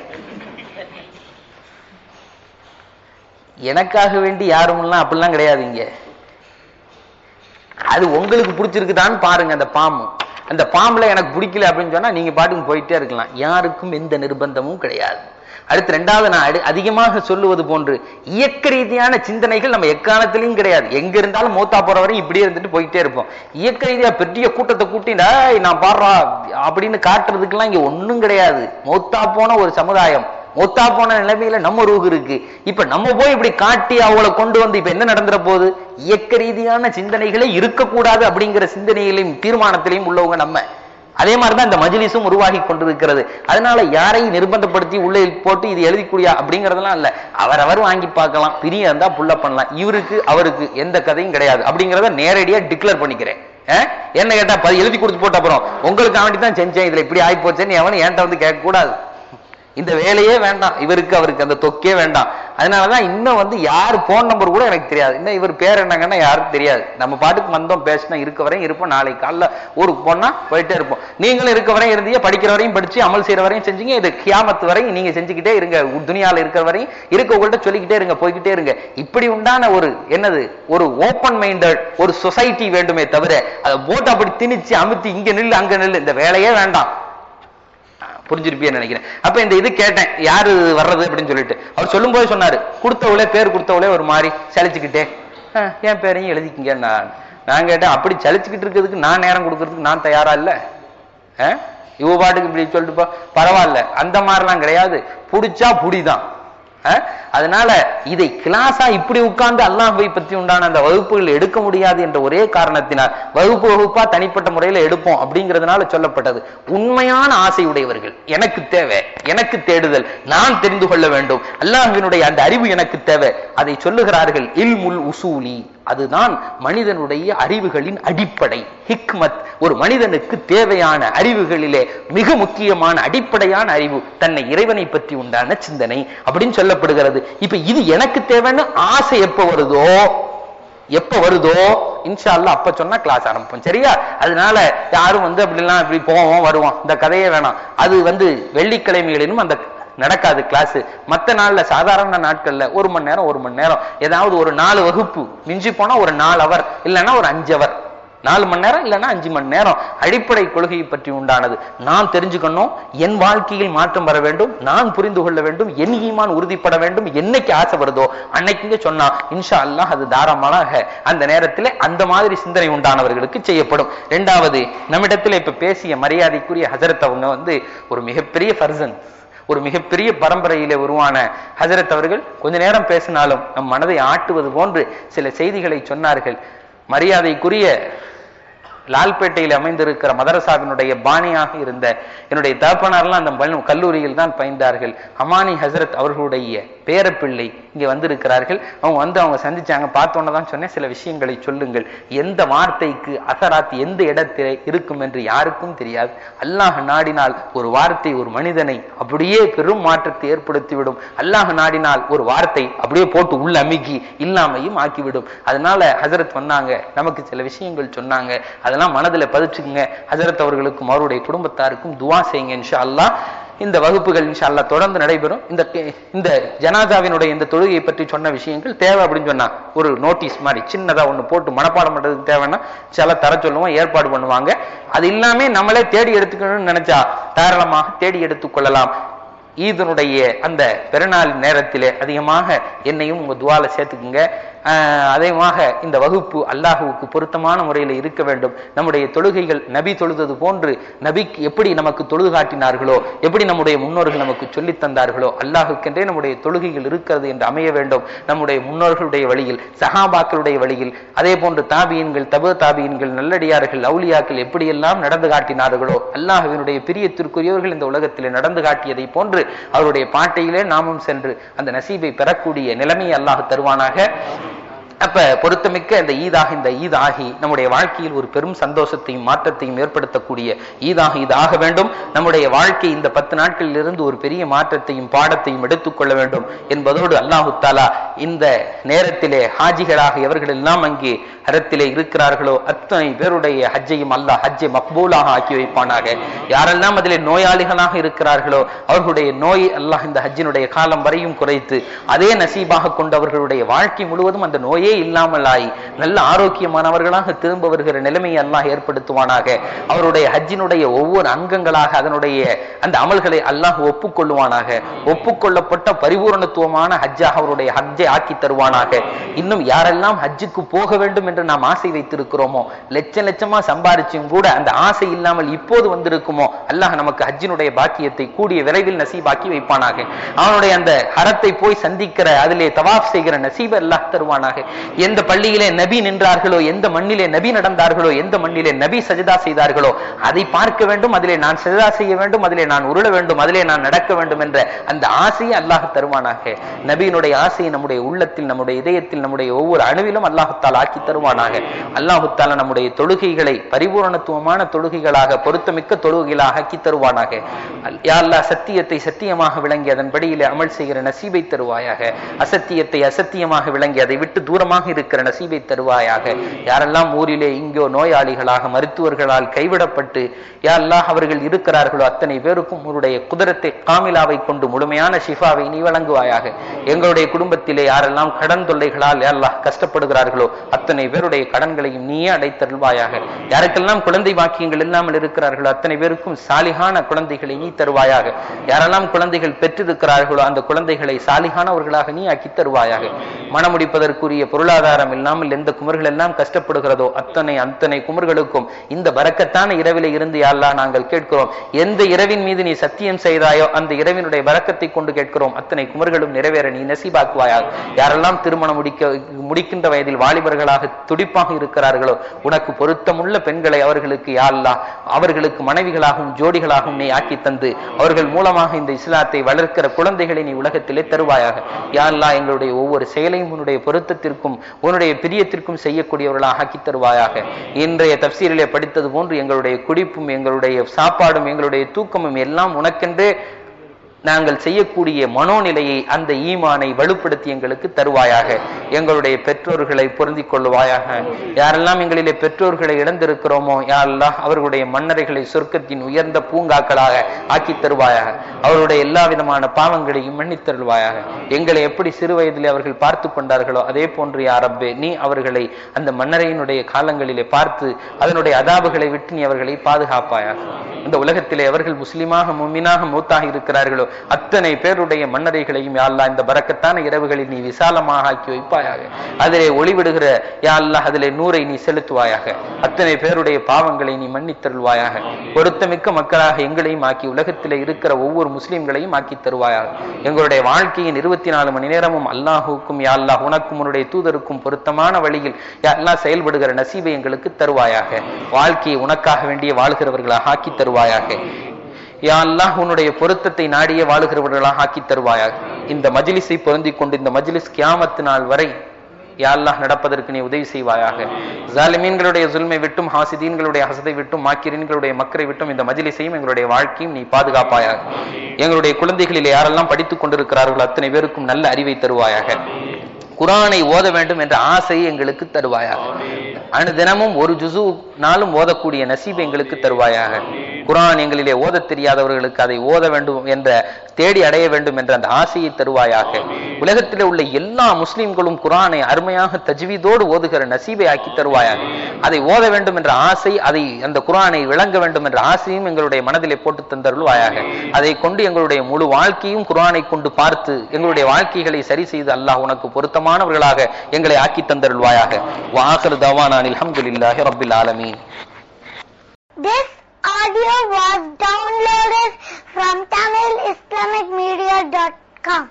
எனக்காக வேண்டி யாருமெல்லாம் அப்படிலாம் கிடையாதுங்க அது உங்களுக்கு பிடிச்சிருக்குதான்னு பாருங்க அந்த பாம்பு அந்த பாம்புல எனக்கு பிடிக்கல அப்படின்னு சொன்னா நீங்க பாட்டுக்கு போயிட்டே இருக்கலாம் யாருக்கும் எந்த நிர்பந்தமும் கிடையாது அடுத்து ரெண்டாவது நான் அடி- அதிகமாக சொல்லுவது போன்று இயக்க ரீதியான சிந்தனைகள் நம்ம எக்காலத்திலையும் கிடையாது எங்க இருந்தாலும் மூத்தா போற வரையும் இப்படியே இருந்துட்டு போயிட்டே இருப்போம் இயக்க ரீதியா பெரிய கூட்டத்தை கூட்டி "டேய், நான் பாடுறா அப்படின்னு காட்டுறதுக்கெல்லாம் இங்க ஒண்ணும் கிடையாது மூத்தா போன ஒரு சமுதாயம் மூத்தா போன நிலைமையில நம்ம ரூகு இருக்கு இப்ப நம்ம போய் இப்படி காட்டி அவளை கொண்டு வந்து இப்ப என்ன நடந்துற போகுது இயக்க ரீதியான சிந்தனைகளே இருக்கக்கூடாது அப்படிங்கிற சிந்தனையிலையும் தீர்மானத்திலையும் உள்ளவங்க நம்ம அதே மாதிரிதான் இந்த மஜ்லிஸும் உருவாகி கொண்டிருக்கிறது அதனால யாரையும் நிர்பந்தப்படுத்தி உள்ளே போட்டு இது எழுதிக்கூடியா அப்படிங்கறதெல்லாம் இல்ல அவரவர் வாங்கி பார்க்கலாம் பிரிய இருந்தா புள்ள பண்ணலாம் இவருக்கு அவருக்கு எந்த கதையும் கிடையாது அப்படிங்கறத நேரடியா டிக்ளேர் பண்ணிக்கிறேன் அஹ்? என்ன கேட்டா பதி எழுதி கொடுத்து போட்ட அப்புறம் உங்களுக்கு வேண்டி தான் செஞ்சேன் இதுல இப்படி ஆகி போச்சேன்னு எவனும் என்கிட்ட வந்து கேட்க கூடாது இந்த வேலையே வேண்டாம் இவருக்கு அவருக்கு அந்த தொக்கே வேண்டாம் அதனாலதான் இன்னும் வந்து யார் போன் நம்பர் கூட எனக்கு தெரியாது இன்னும் இவர் பேர் என்னங்கன்னா யாருக்கும் தெரியாது நம்ம பாட்டுக்கு வந்தோம் பேசினா இருக்க வரையும் இருப்போம் நாளைக்கு காலைல ஊருக்கு போனா போயிட்டே இருப்போம் நீங்களும் இருக்க வரையும் இருந்தீங்க படிக்கிற வரையும் படிச்சு அமல் செய்யற வரையும் செஞ்சீங்க இது கியாமத்து வரையும் நீங்க செஞ்சுக்கிட்டே இருங்க உ- துனியால இருக்கிற வரையும் இருக்கவங்கள்ட்ட சொல்லிக்கிட்டே இருங்க போய்கிட்டே இருங்க இப்படி உண்டான ஒரு என்னது ஒரு ஓப்பன் மைண்டட் ஒரு சொசைட்டி வேண்டுமே தவிர அதை போட்டு அப்படி திணிச்சு அமுத்தி இங்க நில்லு அங்க நில்லு இந்த வேலையே வேண்டாம் புரிஞ்சிருப்பியன்னு நினைக்கிறேன் அப்ப இந்த இது கேட்டேன் யாரு வர்றது அப்படின்னு சொல்லிட்டு அவர் சொல்லும்போது சொன்னாரு கொடுத்தவளே பேர் கொடுத்தவளே ஒரு மாதிரி சலிச்சுக்கிட்டே "அஹ், என் பேரையும் எழுதிக்கிங்க நான் நான் கேட்டேன் அப்படி சலிச்சுக்கிட்டு இருக்கிறதுக்கு நான் நேரம் கொடுக்கறதுக்கு நான் தயாரா இல்ல அஹ்? இவ பாட்டுக்கு இப்படி சொல்லிட்டு போ பரவாயில்ல அந்த மாதிரிலாம் கிடையாது புடிச்சா புடிதான் அஹ்? அதனால இதை கிளாஸா இப்படி உட்கார்ந்து அல்லாஹ்வை பத்தி உண்டான அந்த வகுப்புகள் எடுக்க முடியாது என்ற ஒரே காரணத்தினால் வகுப்பு வகுப்பா தனிப்பட்ட முறையில எடுப்போம் அப்படிங்கிறதுனால சொல்லப்பட்டது உண்மையான ஆசை உடையவர்கள் எனக்கு தேவை எனக்கு தேடுதல் நான் தெரிந்து கொள்ள வேண்டும் அல்லாஹ்வினுடைய அந்த அறிவு எனக்கு தேவை அதை சொல்லுகிறார்கள் இல்முல் உசூலி அதுதான் மனிதனுடைய அறிவுகளின் அடிப்படை ஹிக்மத் ஒரு மனிதனுக்கு தேவையான அறிவுகளிலே மிக முக்கியமான அடிப்படையான அறிவு தன்னை இறைவனை பற்றி உண்டான சிந்தனை அப்படின்னு சொல்லப்படுகிறது இப்ப இது எனக்கு தேவைன்னு ஆசை எப்ப வருதோ எப்ப வருதோ இன்ஷா அல்லாஹ் அப்ப சொன்னா கிளாஸ் ஆரம்பிப்போம் சரியா அதனால யாரும் வந்து அப்படிலாம் இப்படி போவோம் வருவோம் இந்த கதையே வேணாம் அது வந்து வெள்ளிக்கிழமைகளிலும் அந்த நடக்காது கிளாஸ் மத்த நாள்ல சாதாரண நாட்கள்ல ஒரு மணி நேரம் ஒரு மணி நேரம் ஏதாவது ஒரு நாலு வகுப்பு மிஞ்சி போனா ஒரு நாலு அவர் இல்லைன்னா ஒரு அஞ்சு அவர் நாலு மணி நேரம் இல்லைன்னா அஞ்சு மணி நேரம் அடிப்படை கொள்கையை பற்றி உண்டானது நான் தெரிஞ்சுக்கணும் என் வாழ்க்கையில் மாற்றம் வர வேண்டும் நான் புரிந்து கொள்ள வேண்டும் என் ஈமான் உறுதிப்பட வேண்டும் என்னைக்கு ஆசை வருதோ அன்னைக்குங்க சொன்னா இன்ஷா அல்லாஹ் அது தாராளமாக அந்த நேரத்தில் அந்த மாதிரி சிந்தனை உண்டானவர்களுக்கு செய்யப்படும் ரெண்டாவது நம்மிடத்தில் இப்ப பேசிய மரியாதைக்குரிய ஹசரத் அவங்க வந்து ஒரு மிகப்பெரிய பர்சன் ஒரு மிகப்பெரிய பரம்பரையிலே உருவான ஹஜரத் அவர்கள் கொஞ்ச நேரம் பேசினாலும் நம் மனதை ஆட்டுவது போன்று சில செய்திகளை சொன்னார்கள் மரியாதைக்குரிய லால்பேட்டையில் அமைந்திருக்கிற மதரசாவினுடைய பாணியாக இருந்த என்னுடைய தகப்பனார்லாம் அந்த பள்ளி- கல்லூரியில் தான் பயின்றார்கள் அமானி ஹசரத் அவர்களுடைய பேரப்பிள்ளை இங்கே வந்திருக்கிறார்கள் அவங்க வந்து அவங்க சந்திச்சாங்க பார்த்தோன்னே தான் சொன்னேன் சில விஷயங்களை சொல்லுங்கள் எந்த வார்த்தைக்கு அசராத் எந்த இடத்திலே இருக்கும் என்று யாருக்கும் தெரியாது அல்லாஹ் நாடினால் ஒரு வார்த்தை ஒரு மனிதனை அப்படியே பெரும் மாற்றத்தை ஏற்படுத்திவிடும் அல்லாஹ் நாடினால் ஒரு வார்த்தை அப்படியே போட்டு உள்ள அமுக்கி இல்லாமையும் ஆக்கிவிடும் அதனால ஹசரத் வந்தாங்க நமக்கு சில விஷயங்கள் சொன்னாங்க அதெல்லாம் மனதுல பதிச்சுக்குங்க ஹசரத் அவர்களுக்கும் அவருடைய குடும்பத்தாருக்கும் துவா செய்யுங்க இன்ஷா அல்லாஹ் இந்த வகுப்புகள் இன்ஷா அல்லாஹ் தொடர்ந்து நடைபெறும் இந்த இந்த ஜனாதாவினுடைய இந்த தொழுகையை பற்றி சொன்ன விஷயங்கள் தேவை அப்படின்னு சொன்னா ஒரு நோட்டீஸ் மாதிரி சின்னதா ஒண்ணு போட்டு மனப்பாடம் பண்றதுக்கு தேவைன்னா சில தர சொல்லுவோம் ஏற்பாடு பண்ணுவாங்க அது எல்லாமே நம்மளே தேடி எடுத்துக்கணும்னு நினைச்சா தாராளமாக தேடி எடுத்துக் கொள்ளலாம் ஈதனுடைய அந்த பெருநாள் நேரத்திலே அதிகமாக என்னையும் உங்க துவால சேர்த்துக்குங்க ஆஹ் அதிகமாக இந்த வகுப்பு அல்லாஹுவுக்கு பொருத்தமான முறையில் இருக்க வேண்டும் நம்முடைய தொழுகைகள் நபி தொழுதது போன்று நபிக்கு எப்படி நமக்கு தொழுது காட்டினார்களோ எப்படி நம்முடைய முன்னோர்கள் நமக்கு சொல்லித் தந்தார்களோ அல்லாஹுக்கென்றே நம்முடைய தொழுகைகள் இருக்கிறது என்று அமைய வேண்டும் நம்முடைய முன்னோர்களுடைய வழியில் சஹாபாக்களுடைய வழியில் அதே போன்று தாபியன்கள் தபு தாபியன்கள் நல்லடியார்கள் அவுலியாக்கள் எப்படியெல்லாம் நடந்து காட்டினார்களோ அல்லாஹுவினுடைய பிரியத்திற்குரியவர்கள் இந்த உலகத்திலே நடந்து காட்டியதை போன்று அவருடைய பாட்டையிலே நாமும் சென்று அந்த நசீபை பெறக்கூடிய நிலைமையை அல்லாஹ் தருவானாக அப்ப பொருத்தமிக்க இந்த ஈதாக இந்த ஈத் ஆகி நம்முடைய வாழ்க்கையில் ஒரு பெரும் சந்தோஷத்தையும் மாற்றத்தையும் ஏற்படுத்தக்கூடிய ஈதாக இது ஆக வேண்டும் நம்முடைய வாழ்க்கை இந்த பத்து நாட்களில் இருந்து ஒரு பெரிய மாற்றத்தையும் பாடத்தையும் எடுத்துக்கொள்ள வேண்டும் என்பதோடு அல்லாஹு தாலா இந்த நேரத்திலே ஹாஜிகளாக எவர்கள் எல்லாம் அங்கே ஹரத்திலே இருக்கிறார்களோ அத்தனை பேருடைய ஹஜ்ஜையும் அல்லாஹ் ஹஜ்ஜை மக்பூலாக ஆக்கி வைப்பானாக யாரெல்லாம் அதிலே நோயாளிகளாக இருக்கிறார்களோ அவர்களுடைய நோய் அல்லாஹ் இந்த ஹஜ்ஜினுடைய காலம் வரையும் குறைத்து அதே நசீபாக கொண்டு அவர்களுடைய வாழ்க்கை முழுவதும் அந்த நோயே நோயே இல்லாமல் ஆகி நல்ல ஆரோக்கியமானவர்களாக திரும்ப வருகிற நிலைமையை அல்லாஹ் ஏற்படுத்துவானாக அவருடைய ஹஜ்ஜினுடைய ஒவ்வொரு அங்கங்களாக அதனுடைய அந்த அமல்களை அல்லாஹ் ஒப்புக்கொள்ளுவானாக ஒப்புக்கொள்ளப்பட்ட பரிபூரணத்துவமான ஹஜ்ஜாக அவருடைய ஹஜ்ஜை ஆக்கி தருவானாக இன்னும் யாரெல்லாம் ஹஜ்ஜுக்கு போக வேண்டும் என்று நாம் ஆசை வைத்திருக்கிறோமோ லட்ச லட்சமா சம்பாரிச்சும் கூட அந்த ஆசை இல்லாமல் இப்போது வந்திருக்குமோ அல்லாஹ் நமக்கு ஹஜ்ஜினுடைய பாக்கியத்தை கூடிய விரைவில் நசீபாக்கி வைப்பானாக அவனுடைய அந்த ஹரத்தை போய் சந்திக்கிற அதிலே தவாப் செய்கிற நசீப அல்லாஹ் தருவானாக எந்த பள்ளியிலே நபி நின்றார்களோ எந்த மண்ணிலே நபி நடந்தார்களோ எந்த மண்ணிலே நபி சஜிதா செய்தார்களோ அதை பார்க்க வேண்டும் அதிலே நான் சஜிதா செய்ய வேண்டும் அதிலே நான் உருள வேண்டும் அதிலே நான் நடக்க வேண்டும் என்ற அந்த ஆசையை அல்லாஹ் தருவானாக நபியினுடைய ஆசையை நம்முடைய உள்ளத்தில் நம்முடைய இதயத்தில் நம்முடைய ஒவ்வொரு அணுவிலும் அல்லாஹுத்தால் ஆக்கி தருவானாக அல்லாஹுத்தால நம்முடைய தொழுகைகளை பரிபூரணத்துவமான தொழுகைகளாக பொருத்தமிக்க தொழுகைகளாக ஆக்கி தருவானாக யா அல்லாஹ் சத்தியத்தை சத்தியமாக விளங்கி அதன்படியிலே அமல் செய்கிற நசீபை தருவாயாக அசத்தியத்தை அசத்தியமாக விளங்கி அதை விட்டு தூரமாக இருக்கிற நசீபை தருவாயாக யாரெல்லாம் ஊரிலே இங்கோ நோயாளிகளாக மருத்துவர்களால் கைவிடப்பட்டு யா அல்லாஹ் அவர்கள் இருக்கிறார்களோ அத்தனை பேருக்கும் உன்னுடைய குதிரத்தை காமிலாவை கொண்டு முழுமையான ஷிஃபாவை நீ வழங்குவாயாக எங்களுடைய குடும்பத்திலே யாரெல்லாம் கடன் தொல்லைகளால் யா அல்லாஹ் கஷ்டப்படுகிறார்களோ அத்தனை பேருடைய கடன்களையும் நீயே அடைத்தருள்வாயாக யாருக்கெல்லாம் குழந்தை பாக்கியங்கள் இல்லாமல் இருக்கிறார்களோ அத்தனை பேருக்கும் சாலிகான குழந்தைகளை நீ தருவாயாக யாரெல்லாம் குழந்தைகள் பெற்றிருக்கிறார்களோ அந்த குழந்தைகளை சாலிகானவர்களாக நீ ஆக்கி தருவாயாக மனமுடிப்பதற்குரிய பொருளாதாரம் இல்லாமல் எந்த குமர்கள் எல்லாம் கஷ்டப்படுகிறதோ அத்தனை அத்தனை குமர்களுக்கும் இந்த பரக்கத்தான இரவில இருந்து யாழ்லா நாங்கள் கேட்கிறோம் எந்த இரவின் மீது நீ சத்தியம் செய்தாயோ அந்த இரவினுடைய பரக்கத்தை கொண்டு கேட்கிறோம் அத்தனை குமர்களும் நிறைவேற நீ நசீபாக்குவாயாக யாரெல்லாம் திருமணம் முடிக்க முடிக்கின்ற வயதில் வாலிபர்களாக துடிப்பாக இருக்கிறார்களோ உனக்கு பொருத்தமுள்ள பெண்களை அவர்களுக்கு யாழ்லா அவர்களுக்கு மனைவிகளாகவும் ஜோடிகளாகவும் நீ ஆக்கி தந்து அவர்கள் மூலமாக இந்த இஸ்லாத்தை வளர்க்கிற குழந்தைகளை நீ உலகத்திலே தருவாயாக யாழ்லா எங்களுடைய ஒவ்வொரு செயலையும் உன்னுடைய பொருத்தத்திற்கும் உன்னுடைய பிரியத்திற்கும் செய்யக்கூடியவர்களாக ஆக்கி தருவாயாக இன்றைய தப்சீரிலே படித்தது போன்று எங்களுடைய குடிப்பும் எங்களுடைய சாப்பாடும் எங்களுடைய தூக்கமும் எல்லாம் உனக்கென்றே நாங்கள் செய்யக்கூடிய மனோநிலையை அந்த ஈமானை வலுப்படுத்தி எங்களுக்கு தருவாயாக எங்களுடைய பெற்றோர்களை பொருந்திக் கொள்ளுவாயாக யாரெல்லாம் எங்களிலே பெற்றோர்களை இழந்திருக்கிறோமோ யாரெல்லாம் அவர்களுடைய மன்னரைகளை சொர்க்கத்தின் உயர்ந்த பூங்காக்களாக ஆக்கி தருவாயாக அவருடைய எல்லா விதமான பாவங்களையும் மன்னித் தருவாயாக எங்களை எப்படி சிறு வயதிலே அவர்கள் பார்த்து கொண்டார்களோ அதே போன்று யாரப்பே நீ அவர்களை அந்த மன்னரையினுடைய காலங்களிலே பார்த்து அதனுடைய அதாபுகளை விட்டு நீ அவர்களை பாதுகாப்பாயாக இந்த உலகத்திலே அவர்கள் முஸ்லிமாக மும்மினாக மூத்தாக இருக்கிறார்களோ அத்தனை பேருடைய மன்னரைகளையும் யாழ்லா இந்த பறக்கத்தான இரவுகளில் நீ விசாலமாக ஆக்கி வைப்பாயாக அதிலே ஒளிவிடுகிற யாழ்லா அதிலே நூரை நீ செலுத்துவாயாக அத்தனை பேருடைய பாவங்களை நீ மன்னித்தருள்வாயாக பொருத்தமிக்க மக்களாக எங்களையும் ஆக்கி உலகத்திலே இருக்கிற ஒவ்வொரு முஸ்லிம்களையும் ஆக்கி தருவாயாக எங்களுடைய வாழ்க்கையின் இருபத்தி நாலு மணி நேரமும் அல்லாஹுக்கும் யாழ்லா உனக்கும் உன்னுடைய தூதருக்கும் பொருத்தமான வழியில் யாழ்லா செயல்படுகிற நசீபை எங்களுக்கு தருவாயாக வாழ்க்கையை உனக்காக வேண்டிய வாழ்கிறவர்களாக ஆக்கி தருவாயாக யா அல்லாஹ் உன்னுடைய பொருத்தத்தை நாடியே வாழுகிறவர்களாக ஆக்கி தருவாயாக இந்த மஜ்லிஸை பொருந்திக் கொண்டு இந்த மஜ்லிஸ் கியாமத்து நாள் வரை யா அல்லாஹ் நடப்பதற்கு நீ உதவி செய்வாயாக ஜாலிமீன்களுடைய சுல்மை விட்டும் ஹாசிதீன்களுடைய ஹசதை விட்டும் மாக்கிரீன்களுடைய மக்கரை விட்டும் இந்த மஜ்லிஸையும் எங்களுடைய வாழ்க்கையும் நீ பாதுகாப்பாயாக எங்களுடைய குழந்தைகளில் யாரெல்லாம் படித்துக் கொண்டிருக்கிறார்களோ அத்தனை பேருக்கும் நல்ல அறிவை தருவாயாக குரானை ஓத வேண்டும் என்ற ஆசையை எங்களுக்கு தருவாயாக அனு தினமும் ஒரு ஜுசு நாளும் ஓதக்கூடிய நசீபை எங்களுக்கு தருவாயாக குரான் எங்களிலே ஓத தெரியாதவர்களுக்கு அதை ஓத வேண்டும் என்ற தேடி அடைய வேண்டும் என்ற அந்த ஆசையை தருவாயாக உலகத்திலே உள்ள எல்லா முஸ்லிம்களும் குரானை அருமையாக தஜ்வீதோடு ஓதுகிற நசீபை ஆக்கி தருவாயாக அதை ஓத வேண்டும் என்ற ஆசை அதை அந்த குரானை விளங்க வேண்டும் என்ற ஆசையும் எங்களுடைய மனதிலே போட்டு தந்தருள்வாயாக அதை கொண்டு எங்களுடைய முழு வாழ்க்கையும் குரானை கொண்டு பார்த்து எங்களுடைய வாழ்க்கைகளை சரி செய்து அல்லாஹ் உனக்கு பொருத்தமானவர்களாக எங்களை ஆக்கி தந்தருள்வாயாக வாசல் தவானான் அல்ஹம்துலில்லாஹி ரப்பில் ஆலமீன் This audio was downloaded from TamilIslamicMedia.com.